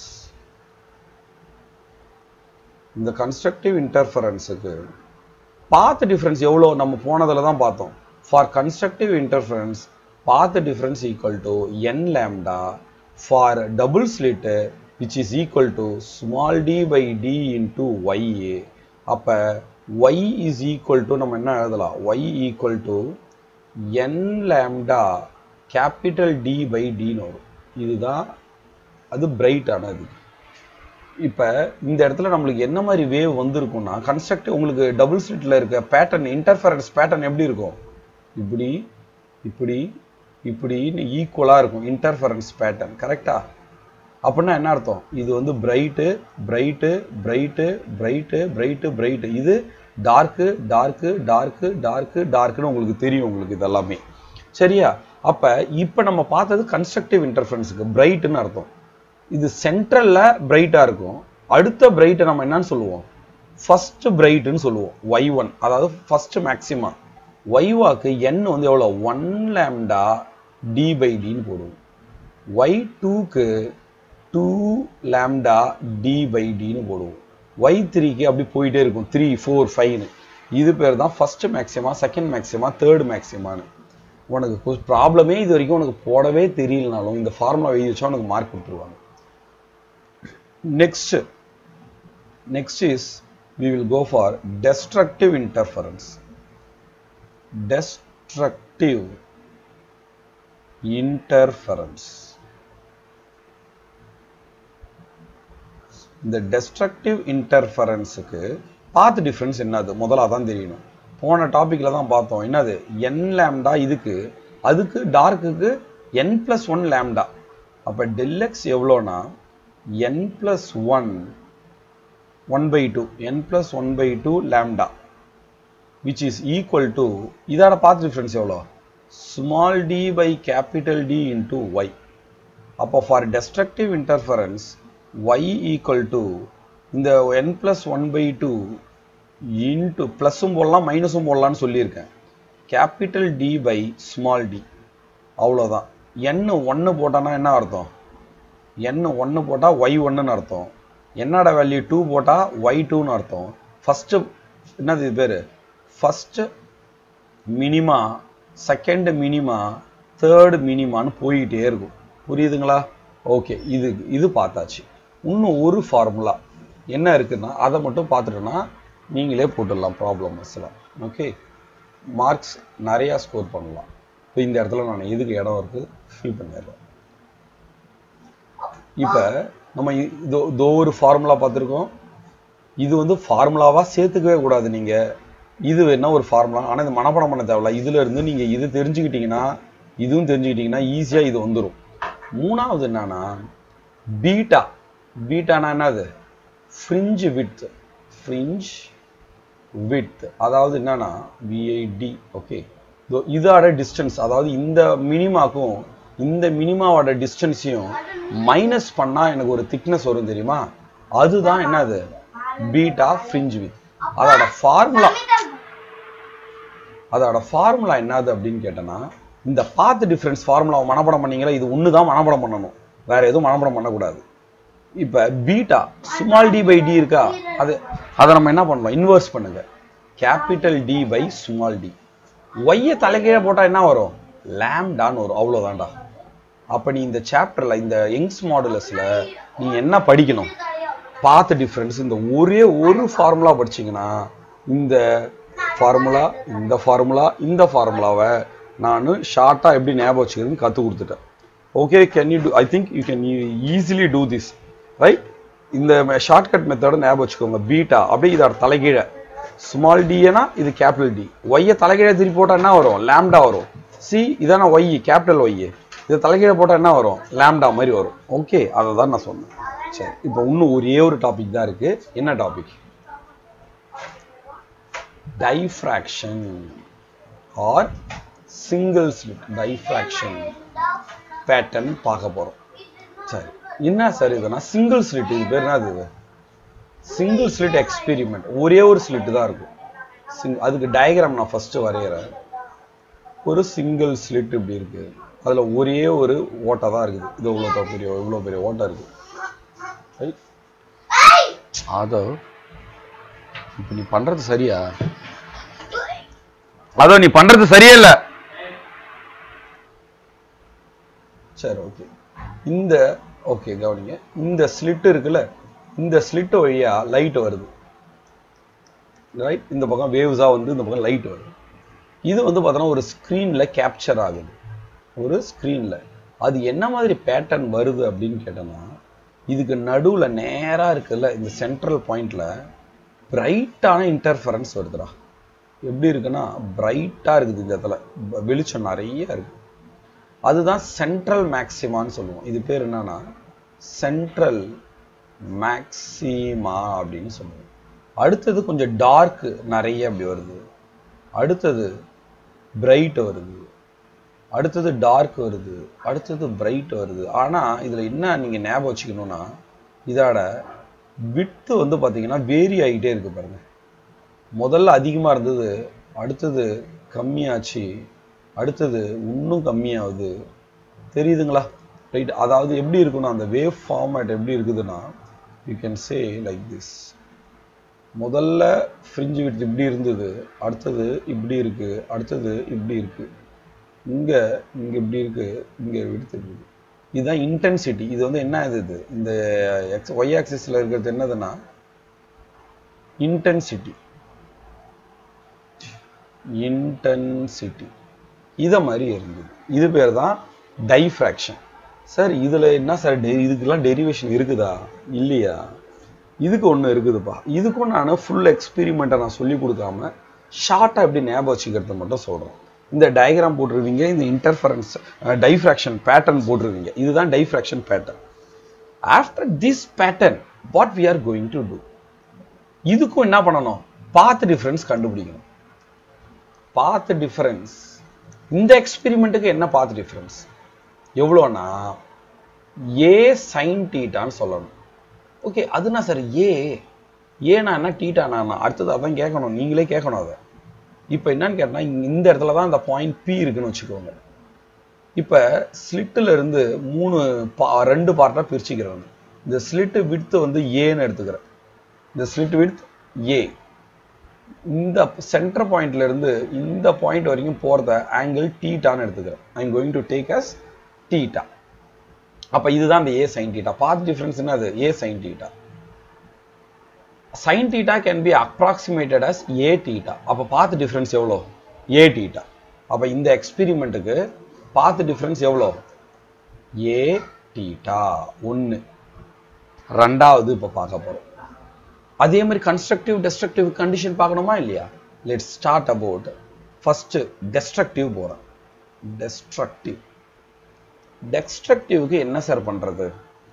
இந்த கன்ஸ்ட்ரக்டிவ் இன்டர்ஃபரன்ஸுக்கு பாத் டிஃபரன்ஸ் எவ்வளோ நம்ம போனதில் தான் பார்த்தோம் for constructive interference path difference equal to n lambda for double slit which is equal to small D by D into Y A அப்போ ஒய் இஸ் ஈக்குவல் டு நம்ம என்ன எழுதலாம் Y equal to n lambda capital D by டின்னு வரும் இதுதான் அது பிரைட்டானது இப்போ இந்த இடத்துல நம்மளுக்கு என்ன மாதிரி வேவ் வந்திருக்கும்னா கன்ஸ்ட்ரக்டிவ் உங்களுக்கு டபுள் ஸ்லிட்டில் இருக்க பேட்டர்ன் இன்டர்ஃபரன்ஸ் பேட்டர்ன் எப்படி இருக்கும் இப்படி இப்படி இப்படின்னு ஈக்குவலாக இருக்கும் இன்டர்ஃபரன்ஸ் பேட்டர்ன் கரெக்டா அப்படின்னா என்ன அர்த்தம் இது வந்து bright bright bright bright bright bright இது டார்க்கு டார்க்கு டார்க்கு டார்க்கு டார்க்குன்னு உங்களுக்கு தெரியும் உங்களுக்கு இதெல்லாமே சரியா அப்போ இப்போ நம்ம பார்த்தது கன்ஸ்ட்ரக்டிவ் இன்டர்ஃபரன்ஸுக்கு பிரைட்டுன்னு அர்த்தம் இது சென்ட்ரல்ல பிரைட்டா இருக்கும் அடுத்த பிரைட்டை நம்ம என்னன்னு சொல்லுவோம் ஃபர்ஸ்ட் பிரைட்னு சொல்லுவோம் ஒய் ஒன் அதாவது ஃபர்ஸ்ட் மேக்சிமா ஒய் வாக்கு என் வந்து எவ்வளோ ஒன் லேம்டா டி பை டின்னு போடுவோம் ஒய் டூக்கு டூ லேம்டா டி பை டின்னு போடுவோம் ஒய் த்ரீக்கு அப்படி போயிட்டே இருக்கும் த்ரீ ஃபோர் ஃபைவ்னு இது பேர் தான் first maxima second maxima third மேக்சிமான்னு உனக்கு ப்ராப்ளமே இது வரைக்கும் உனக்கு போடவே தெரியலனாலும் இந்த ஃபார்முலா எழுதி வச்சா உனக்கு மார்க் கொடுத்துருவாங்க next next is we will go for destructive interference destructive interference இந்த destructive interferenceக்கு பாத் டிஃபரன்ஸ் என்னது முதல்ல அதான் தெரியணும் போன டாபிக்ல தான் பார்த்தோம் என்னது n லேம்டா இதுக்கு அதுக்கு டார்க்குக்கு n பிளஸ் ஒன் லேம்டா அப்ப டெல் எக்ஸ் எவ்வளோனா n plus 1 1 by 2 n plus 1 by 2 lambda which is equal to இதோட path difference எவ்வளோ small d by capital D into y அப்போ for destructive interference y equal to இந்த n plus 1 by 2 into ப்ளஸும் போடலாம் மைனஸும் போடலாம்னு சொல்லியிருக்கேன் capital D by small D அவ்வளோதான் n ஒன்று போட்டானா என்ன அர்த்தம் n ஒன்று போட்டால் ஒய் ஒன்றுன்னு அர்த்தம் என்னோட வேல்யூ டூ போட்டால் ஒய் டூன்னு அர்த்தம் ஃபஸ்ட்டு என்னது இது பேரு first minima second minima third மினிமான்னு போயிட்டே இருக்கும் புரியுதுங்களா ஓகே இது இது பார்த்தாச்சு இன்னும் ஒரு ஃபார்முலா என்ன இருக்குன்னா அதை மட்டும் பார்த்துட்டோன்னா நீங்களே போட்டுடலாம் ப்ராப்ளம்ஸ் எல்லாம் ஓகே மார்க்ஸ் நிறையா ஸ்கோர் பண்ணலாம் இப்போ இந்த இடத்துல நான் எதுக்கு இடம் இருக்கு ஃபில் பண்ணிடுறேன் இப்போ நம்ம இ- இதோ இதோ ஒரு ஃபார்முலா பார்த்துருக்கோம் இது வந்து ஃபார்முலாவா சேர்த்துக்கவே கூடாது நீங்க இது வேணா ஒரு ஃபார்முலா ஆனா இது மனப்பாடம் பண்ண தேவையில்ல இதுல இருந்து நீங்க இது தெரிஞ்சுக்கிட்டீங்கன்னா இதுவும் தெரிஞ்சுக்கிட்டீங்கன்னா ஈஸியா இது வந்துடும் மூணாவது என்னன்னா பீட்டா பீட்டானா என்னது ஃப்ரிஞ்ச் வித் ஃப்ரிஞ்ச் வித் அதாவது என்னன்னா விஐடி ஓகே இதோட டிஸ்டன்ஸ் அதாவது இந்த மினிமாக்கும் இந்த மினிமாவோட டிஸ்டன்ஸையும் மைனஸ் பண்ணா எனக்கு ஒரு திக்னஸ் வரும் தெரியுமா அதுதான் என்னது பீட்டா ஃப்ரிஞ்ச் வித் அதோட ஃபார்முலா அதோட ஃபார்முலா என்னது அப்படின்னு கேட்டேன்னா இந்த பாத் டிஃபரன்ஸ் ஃபார்முலாவை மனப்பாடம் பண்ணீங்களா இது ஒன்று தான் மனப்பாடம் பண்ணணும் வேற எதுவும் மனப்பாடம் பண்ணக்கூடாது இப்போ beta small D by D இருக்கா அது அதை நம்ம என்ன பண்ணலாம் இன்வெர்ஸ் பண்ணுங்க capital D by small D ஒய்யை தலைகீழ போட்டா என்ன வரும் லேம்டான்னு வரும் அவ்வளோதான்டா அப்ப நீ இந்த சாப்டர்ல இந்த யங்ஸ் மாடுலஸ்ல நீ என்ன படிக்கணும் பாத் டிஃபரன்ஸ் இந்த ஒரே ஒரு ஃபார்முலா படிச்சீங்கன்னா இந்த ஃபார்முலா இந்த ஃபார்முலா இந்த ஃபார்முலாவை நான் ஷார்ட்டா எப்படி ஞாபகம் வச்சுக்கிறதுன்னு கத்து கொடுத்துட்டேன் okay can you do I think you can easily do this right இந்த ஷார்ட்கட் மெத்தட ஞாபகம் வச்சுக்கோங்க பீட்டா அப்படியே இதோட தலைகீழ ஸ்மால் டினா இது கேபிட்டல் டி ஒய்யை தலைகீழ திருப்பி போட்டா என்ன வரும் லேம்டா வரும் சி இதான ஒய் கேபிட்டல் ஒய் இதை தலைகீழ போட்டா என்ன வரும் லேம்டா மாதிரி வரும் ஓகே அதை தான் நான் சொன்னேன் சரி இப்போ இன்னும் ஒரே ஒரு டாபிக் தான் இருக்கு என்ன topic diffraction or single slit diffraction pattern பார்க்க போறோம் சரி என்ன சார் இதுனா சிங்கிள் ஸ்லிட் இது பேர் என்னது இது சிங்கிள் ஸ்லிட் எக்ஸ்பெரிமெண்ட் ஒரே ஒரு ஸ்லிட் தான் இருக்கும் Sing- அதுக்கு டயக்ராம் நான் ஃபர்ஸ்ட் வரையறேன் ஒரு சிங்கிள் ஸ்லிட் இப்படி இருக்கு அதுல ஒரே ஒரு ஓட்டை தான் இருக்குது இது இவ்வளோ பெரிய இவ்வளோ பெரிய ஓட்டை இருக்கு Right? அதோ இப்போ நீ பண்றது சரியா அதோ நீ பண்றது சரியே இல்ல சரி ஓகே இந்த ஓகே கவனிங்க இந்த ஸ்லிட் இருக்குல்ல இந்த ஸ்லிட் வழியா லைட் வருது ரைட் இந்த பக்கம் வேவ்ஸா வந்து இந்த பக்கம் லைட் வருது இது வந்து பார்த்தோன்னா ஒரு ஸ்க்ரீன்ல கேப்சர் ஆகுது ஒரு ஸ்க்ரீன்ல அது என்ன மாதிரி பேட்டர்ன் வருது அப்படின்னு கேட்டோம்னா இதுக்கு நடுவுல நேரா இருக்குல்ல இந்த சென்ட்ரல் பாயிண்ட்ல பிரைட்டான இன்டர்ஃபரன்ஸ் வருதுடா எப்படி இருக்குன்னா பிரைட்டா இருக்குது இந்த இடத்துல ப- வெளிச்சம் நிறைய இருக்கு அதுதான் சென்ட்ரல் மேக்சிமான்னு சொல்லுவோம் இது பேர் என்னன்னா சென்ட்ரல் மேக்சிமா அப்படின்னு சொல்லுவோம் அடுத்தது கொஞ்சம் டார்க் நிறைய அப்படி வருது அடுத்தது பிரைட் வருது அடுத்தது டார்க் வருது அடுத்தது பிரைட் வருது ஆனா இதுல என்ன நீங்க ஞாபகம் வச்சுக்கணும்னா இதோட விட்டு வந்து பாத்தீங்கன்னா வேரி ஆகிட்டே இருக்கு பாருங்க முதல்ல அதிகமா இருந்தது அடுத்தது கம்மியாச்சு அடுத்தது இன்னும் கம்மியாகுது தெரியுதுங்களா ரைட் அதாவது எப்படி இருக்குன்னா அந்த வேவ் ஃபார்மேட் எப்படி இருக்குதுன்னா you can say like this முதல்ல ஃப்ரிஞ்சு வித் இப்படி இருந்தது அடுத்தது இப்படி இருக்கு அடுத்தது இப்படி இருக்கு இங்க இங்க இப்படி இருக்கு இங்க விடுத்து இருக்குது இதுதான் இன்டென்சிட்டி இது வந்து என்ன இது இது இந்த எக்ஸ் ஒய் ஆக்சிஸ்ல இருக்கிறது என்னதுன்னா இன்டென்சிட்டி இன்டென்சிட்டி இத மாதிரி இருந்தது இது பேர் தான் டைஃப்ராக்ஷன் சார் இதுல என்ன சார் டெ- இதுக்கெல்லாம் டெரிவேஷன் இருக்குதா இல்லையா இதுக்கு ஒண்ணு இருக்குதுப்பா இதுக்கும் நான் ஃபுல் எக்ஸ்பெரிமெண்ட்டை நான் சொல்லி கொடுக்காம ஷார்ட்டா எப்படி ஞாபகம் வச்சுக்கிறது மட்டும் சொல்றேன் இந்த டயக்ராம் போட்டிருவீங்க இந்த இன்டர்ஃபரன்ஸ் டைஃப்ராக்ஷன் பேட்டர்ன் போட்டிருவீங்க இதுதான் diffraction pattern after this pattern what we are going to do இதுக்கும் என்ன பண்ணணும் பாத் டிஃபரன்ஸ் கண்டுபிடிக்கணும் பாத் டிஃபரன்ஸ் இந்த எக்ஸ்பெரிமெண்ட்டுக்கு என்ன பாத் டிஃபரன்ஸ் எவ்வளோனா ஏ சைன் டீட்டான்னு சொல்லணும் ஓகே அதுனா சார் ஏ ஏனா என்ன டீட்டானா அடுத்தது அதான் கேட்கணும் நீங்களே கேட்கணும் அதை இப்போ என்னன்னு கேட்டா இந்த இடத்துல தான் அந்த பாயிண்ட் பி இருக்குன்னு வச்சுக்கோங்க இப்போ ஸ்லிட்டில் இருந்து மூணு பா ரெண்டு பார்ட்டாக பிரிச்சுக்கிறேன் இந்த ஸ்லிட்டு விட்த் வந்து ஏன்னு எடுத்துக்கிறேன் இந்த ஸ்லிட் விட்த் ஏ இந்த சென்டர் பாயிண்ட்ல இருந்து இந்த பாயிண்ட் வரைக்கும் போறத ஆங்கிள் டீட்டான்னு எடுத்துக்கிறேன் I am going to take as theta அப்ப இதுதான் இந்த A sine theta path difference அது A sine theta sine theta can be approximated as A theta அப்ப பாத் டிஃபரன்ஸ் எவ்வளோ ஏ டீட்டா அப்ப இந்த எக்ஸ்பெரிமெண்ட்டுக்கு பாத் டிஃபரன்ஸ் எவ்வளோ ஏ டீட்டா ஒன்று ரெண்டாவது இப்போ பார்க்க போறோம் அதே மாதிரி கன்ஸ்ட்ரக்டிவ் டெஸ்ட்ரக்டிவ் கண்டிஷன் பார்க்கணுமா இல்லையா let start about first destructive போறேன் டெஸ்ட்ரக்டிவ் டெஸ்ட்ரக்டிவ்க்கு என்ன சார் பண்றது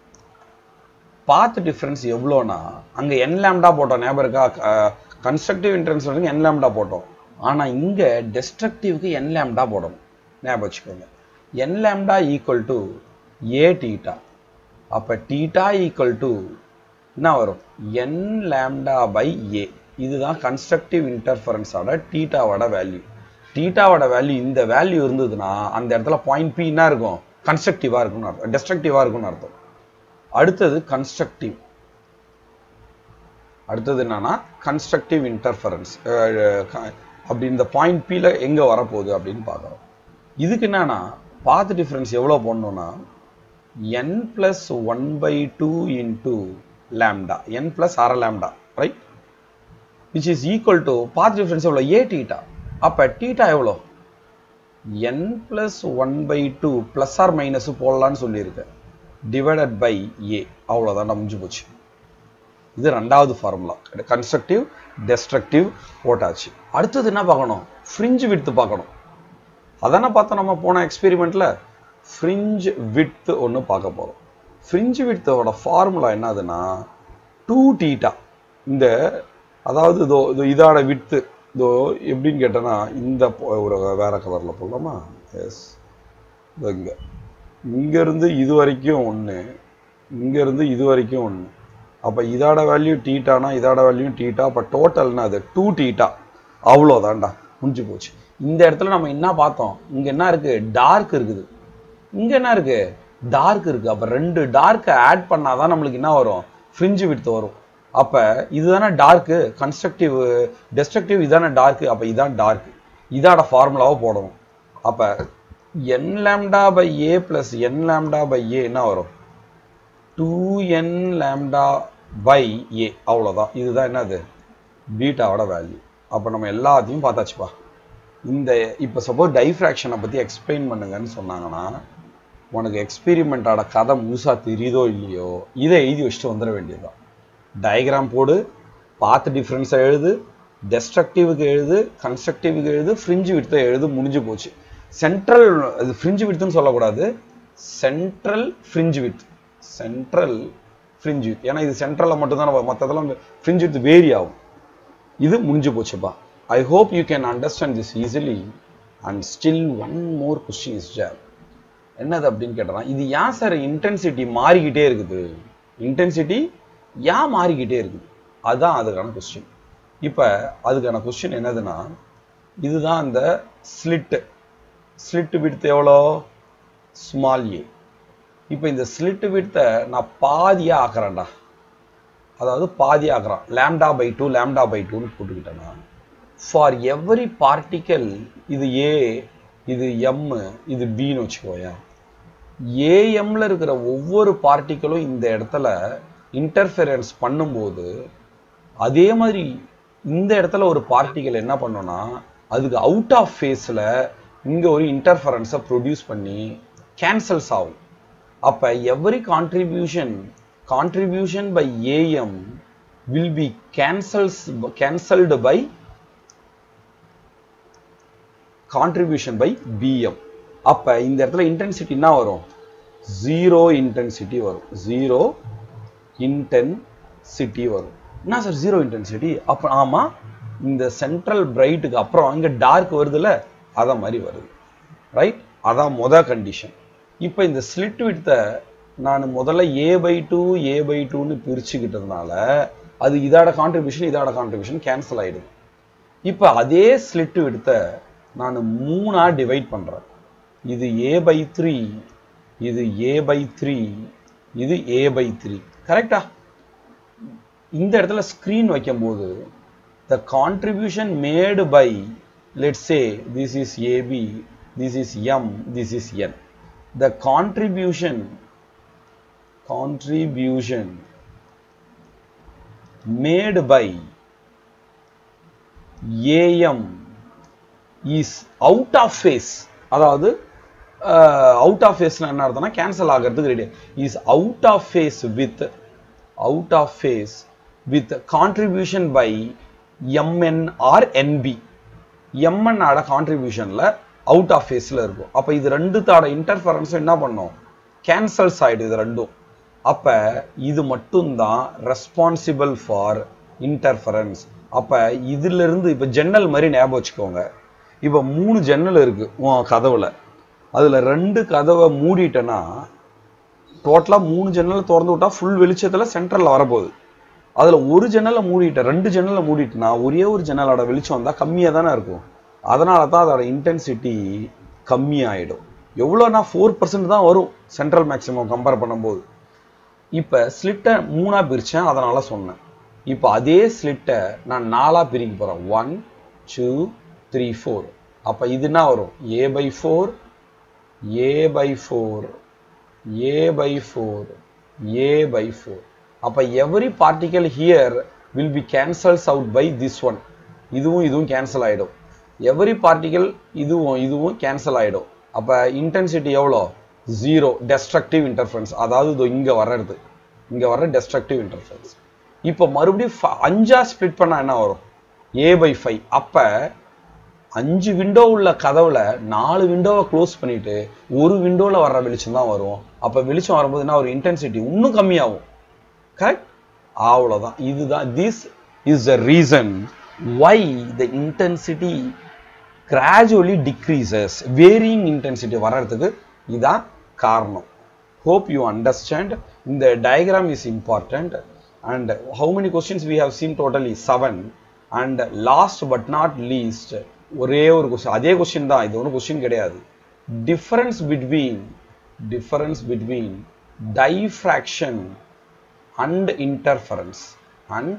பாத் டிஃபரன்ஸ் எவ்வளோனா அங்க என் லேம்டா போட்டோம் ஞாபகம் இருக்கா கன்ஸ்ட்ரக்டிவ் இன்டர்ன்ஸ் வந்து என் லேம்டா போட்டோம் ஆனா இங்க டெஸ்ட்ரக்டிவ்க்கு என் லேம்டா போடணும் ஞாபகம் வச்சுக்கோங்க n lambda equal to A theta அப்ப டீட்டா ஈக்குவல் டு என்ன வரும் என் லேம்டா பை ஏ இதுதான் கன்ஸ்ட்ரக்டிவ் இன்டர்ஃபரன்ஸோட டீட்டாவோட வேல்யூ டீட்டாவோட வேல்யூ இந்த வேல்யூ இருந்ததுன்னா அந்த இடத்துல பாயிண்ட் பி என்ன இருக்கும் கன்ஸ்ட்ரக்டிவா இருக்கும்னு அர்த்தம் டெஸ்ட்ரக்டிவா இருக்கும்னு அர்த்தம் அடுத்தது கன்ஸ்ட்ரக்டிவ் அடுத்தது என்னன்னா கன்ஸ்ட்ரக்டிவ் இன்டர்ஃபரன்ஸ் அப்படி இந்த பாயிண்ட் பில எங்க வரப்போகுது அப்படின்னு பார்க்குறோம் இதுக்கு என்னன்னா பாத் டிஃபரன்ஸ் எவ்வளோ போடணும்னா n plus one by two into lambda n plus அரை lambda right which is equal to path difference எவ்வளோ ஏ டீட்டா அப்போ டீட்டா எவ்வளோ n plus one by two plus or minus போடலான்னு சொல்லியிருக்கேன் டிவைடட் பை ஏ அவ்வளோதான் முடிஞ்சு போச்சு இது ரெண்டாவது ஃபார்முலா கன்ஸ்ட்ரக்டிவ் டெஸ்ட்ரக்டிவ் போட்டாச்சு அடுத்தது என்ன பார்க்கணும் ஃப்ரிஞ்சு விட்த்து பார்க்கணும் அதானே பார்த்தோம் நம்ம போன எக்ஸ்பெரிமெண்ட்ல ஃப்ரிஞ்ச் விட்த் ஒன்று பார்க்க போகிறோம் ஃப்ரிஞ்ச் விட்த்தோட ஃபார்முலா என்னதுன்னா டூ டீட்டா இந்த அதாவது இதோ இது இதோட விட்த்து இதோ எப்படின்னு கேட்டேன்னா இந்த பொ- ஒரு வேற கலரில் போடலாமா எஸ் இங்கே இங்கேருந்து இது வரைக்கும் ஒன்று இங்கேருந்து இது வரைக்கும் ஒன்று அப்போ இதோட வேல்யூ டீட்டானா இதோட வேல்யூ டீட்டா அப்போ டோட்டல்னா அது டூ டீட்டா அவ்வளோதான்டா முடிஞ்சு போச்சு இந்த இடத்துல நம்ம என்ன பார்த்தோம் இங்கே என்ன இருக்கு டார்க் இருக்குது இங்கே என்ன இருக்கு டார்க் இருக்கு அப்போ ரெண்டு டார்க்கை ஆட் பண்ணாதான் நம்மளுக்கு என்ன வரும் ஃப்ரிஞ்சு விடுத்து வரும் அப்போ இதுதானே டார்க்கு கன்ஸ்ட்ரக்டிவ் டெஸ்ட்ரக்டிவ் இதானே டார்க்கு அப்போ இதான் டார்க் இதோட ஃபார்முலாவை போடணும் அப்போ n lambda by A plus n lambda by A என்ன வரும் two n lambda by A அவ்வளோதான் இதுதான் என்னது பீட்டாவோட வேல்யூ அப்போ நம்ம எல்லாத்தையும் பார்த்தாச்சுப்பா இந்த இப்போ சப்போஸ் டைஃப்ராக்ஷனை பற்றி எக்ஸ்பிளைன் பண்ணுங்கன்னு சொன்னாங்கன்னா உனக்கு எக்ஸ்பெரிமெண்ட்டோட கதை முழுசா தெரியுதோ இல்லையோ இதை எழுதி வச்சுட்டு வந்துட வேண்டியதுதான் டயக்ராம் போடு பாத் டிஃப்ரென்ஸை எழுது டெஸ்ட்ரக்டிவுக்கு எழுது கன்ஸ்ட்ரக்டிவுக்கு எழுது ஃப்ரிஞ்சு விடுத்த எழுது முடிஞ்சு போச்சு சென்ட்ரல் அது ஃப்ரிஞ்சு விடுத்துன்னு சொல்லக்கூடாது central fringe width central fringe width ஏன்னா இது சென்ட்ரலில் மட்டும்தான் நம்ம மற்றதெல்லாம் ஃப்ரிஞ்சு வித் வேரி ஆகும் இது முடிஞ்சு போச்சுப்பா I hope you can understand this easily and still one more question is ஜார் என்னது அப்படின்னு கேட்டா இது ஏன் சார் இன்டென்சிட்டி மாறிக்கிட்டே இருக்குது இன்டென்சிட்டி ஏன் மாறிக்கிட்டே இருக்குது அதுதான் அதுக்கான கொஸ்டின் இப்போ அதுக்கான கொஸ்டின் என்னதுன்னா இதுதான் அந்த ஸ்லிட்டு ஸ்லிட் விடுத்து எவ்வளோ ஸ்மால் ஏ இப்போ இந்த ஸ்லிட் விடுத்தை நான் பாதியா ஆக்குறேன்டா அதாவது பாதி ஆக்குறான் lambda by two lambda by டூன்னு போட்டுக்கிட்டேன்னா ஃபார் எவ்ரி பார்ட்டிக்கல் இது ஏ இது எம் இது பின்னு வச்சுக்கோயேன் ஏஎம்ல இருக்கிற ஒவ்வொரு பார்ட்டிக்கலும் இந்த இடத்துல இன்டர்ஃபெரன்ஸ் பண்ணும்போது அதே மாதிரி இந்த இடத்துல ஒரு பார்ட்டிக்கல் என்ன பண்ணும்னா அதுக்கு அவுட் ஆஃப் ஃபேஸில் இங்கே ஒரு இன்டர்ஃபரன்ஸை ப்ரொடியூஸ் பண்ணி கேன்சல்ஸ் ஆகும் அப்போ every contribution contribution by AM will be cancels cancelled by contribution by PM அப்ப இந்த இடத்துல இன்டென்சிட்டி என்ன வரும் ஜீரோ இன்டென்சிட்டி வரும் ஜீரோ இன்டென்சிட்டி வரும் என்ன சார் ஜீரோ இன்டென்சிட்டி அப்ப ஆமா இந்த சென்ட்ரல் பிரைட்டுக்கு அப்புறம் இங்க டார்க் வருதுல்ல அத மாதிரி வருது ரைட் அதான் முத கண்டிஷன் இப்போ இந்த ஸ்லிட் விட்த்தை நான் முதல்ல A by two A by டூன்னு பிரிச்சுக்கிட்டதுனால அது இதோட கான்ட்ரிபியூஷன் இதோட கான்ட்ரிபியூஷன் கேன்சல் ஆயிடுது இப்போ அதே ஸ்லிட் விடுத்த நான் மூணா டிவைட் பண்றேன் இது ஏ பை த்ரீ இது ஏ பை த்ரீ இது ஏ பை த்ரீ கரெக்டா இந்த இடத்துல ஸ்க்ரீன் வைக்கும்போது the contribution made by let's say this is ab this is m this is n the contribution contribution made by am is out of phase அதாவது அவுட் ஆஃப் ஃபேஸ்ல என்ன அர்த்தம்னா கேன்சல் ஆகிறதுக்கு ready is out of phase with out of phase with contribution by MN or NP MN ஆட கான்ட்ரிபியூஷன்ல அவுட் ஆஃப் ஃபேஸ்ல இருக்கும் அப்ப இது ரெண்டு தாட இன்டர்ஃபரன்ஸும் என்ன பண்ணும் கேன்சல்ஸ் ஆயிடும் இது ரெண்டும் அப்ப இது மட்டும்தான் ரெஸ்பான்சிபிள் ஃபார் இன்டர்ஃபரன்ஸ் அப்ப இதுல இருந்து இப்ப ஜன்னல் மாதிரி ஞாபகம் வச்சுக்கோங்க இப்ப மூணு ஜன்னல் இருக்கு உன் கதவுல அதுல ரெண்டு கதவை மூடிட்டேன்னா டோட்டலா மூணு ஜன்னலை திறந்து விட்டா ஃபுல் வெளிச்சத்துல சென்டர்ல வரப்போகுது அதுல ஒரு ஜன்னலை மூடிட்டேன் ரெண்டு ஜன்னலை மூடிட்டுனா ஒரே ஒரு ஜன்னலோட வெளிச்சம் வந்தா கம்மியா தானே இருக்கும் அதனால தான் அதோட இன்டென்சிட்டி கம்மியாயிடும் எவ்வளோனா ஃபோர் பர்சன்ட் தான் வரும் சென்ட்ரல் மேக்ஸிமம் கம்பேர் பண்ணும்போது இப்போ ஸ்லிட்டை மூணா பிரிச்சேன் அதனால சொன்னேன் இப்போ அதே ஸ்லிட்டை நான் நாலா பிரிக்க போறேன் ஒன் டூ த்ரீ ஃபோர் அப்போ இது என்ன வரும் a by four a by four a by four a by four அப்போ every particle here will be cancels out by this one இதுவும் இதுவும் கேன்சல் ஆகிடும் எவ்ரி பார்ட்டிகல் இதுவும் இதுவும் கேன்சல் ஆகிடும் அப்போ இன்டென்சிட்டி எவ்வளோ ஜீரோ டெஸ்ட்ரக்டிவ் இன்டர்ஃபரன்ஸ் அதாவது இது இங்கே வர்றது இங்கே வர்ற டெஸ்ட்ரக்டிவ் இன்டர்ஃபரன்ஸ் இப்போ மறுபடியும் ஃப- அஞ்சா ஸ்ப்ளிட் பண்ணா என்ன வரும் ஏ பை ஃபைவ் அப்போ அஞ்சு விண்டோ உள்ள கதவுல நாலு விண்டோவை க்ளோஸ் பண்ணிட்டு ஒரு விண்டோல வர்ற வெளிச்சம் தான் வரும் அப்ப வெளிச்சம் வரும்போது என்ன ஒரு இன்டென்சிட்டி இன்னும் கம்மியாகும் கரெக்ட் அவ்வளவுதான் இதுதான் this is the reason why the intensity gradually decreases varying intensity வர்றதுக்கு இதான் காரணம் hope you understand இந்த diagram is important and how many questions we have seen totally seven and last but not least ஒரே ஒரு கொஸ்டின் அதே கொஸ்டின் தான் இது ஒன்றும் கொஸ்டின் கிடையாது difference between difference between diffraction and interference and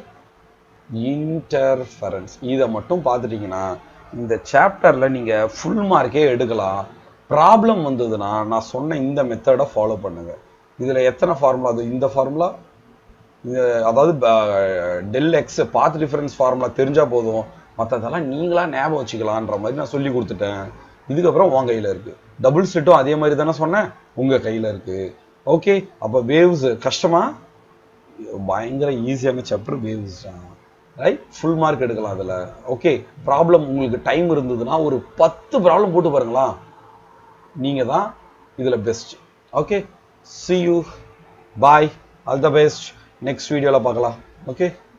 interference இதை மட்டும் பார்த்துட்டீங்கன்னா இந்த சாப்டர்ல நீங்க ஃபுல் மார்க்கே எடுக்கலாம் ப்ராப்ளம் வந்ததுன்னா நான் சொன்ன இந்த மெத்தடை ஃபாலோ பண்ணுங்க இதுல எத்தனை ஃபார்முலா அது இந்த ஃபார்முலா இது அதாவது del x path difference formula தெரிஞ்சா போதும் மற்றதெல்லாம் நீங்களா ஞாபகம் வச்சுக்கலான்ற மாதிரி நான் சொல்லி கொடுத்துட்டேன் இதுக்கப்புறம் உன் கையில இருக்கு டபுள் செட்டும் அதே மாதிரி தானே சொன்னேன் உங்க கையில இருக்கு ஓகே அப்ப வேவ்ஸ் கஷ்டமா பயங்கர ஈஸியான chapter waves right full mark எடுக்கலாம் அதுல ஓகே ப்ராப்ளம் உங்களுக்கு டைம் இருந்ததுன்னா ஒரு பத்து ப்ராப்ளம் போட்டு பாருங்களா நீங்க தான் இதுல best okay see you bye all the best next வீடியோல பார்க்கலாம் ஓகே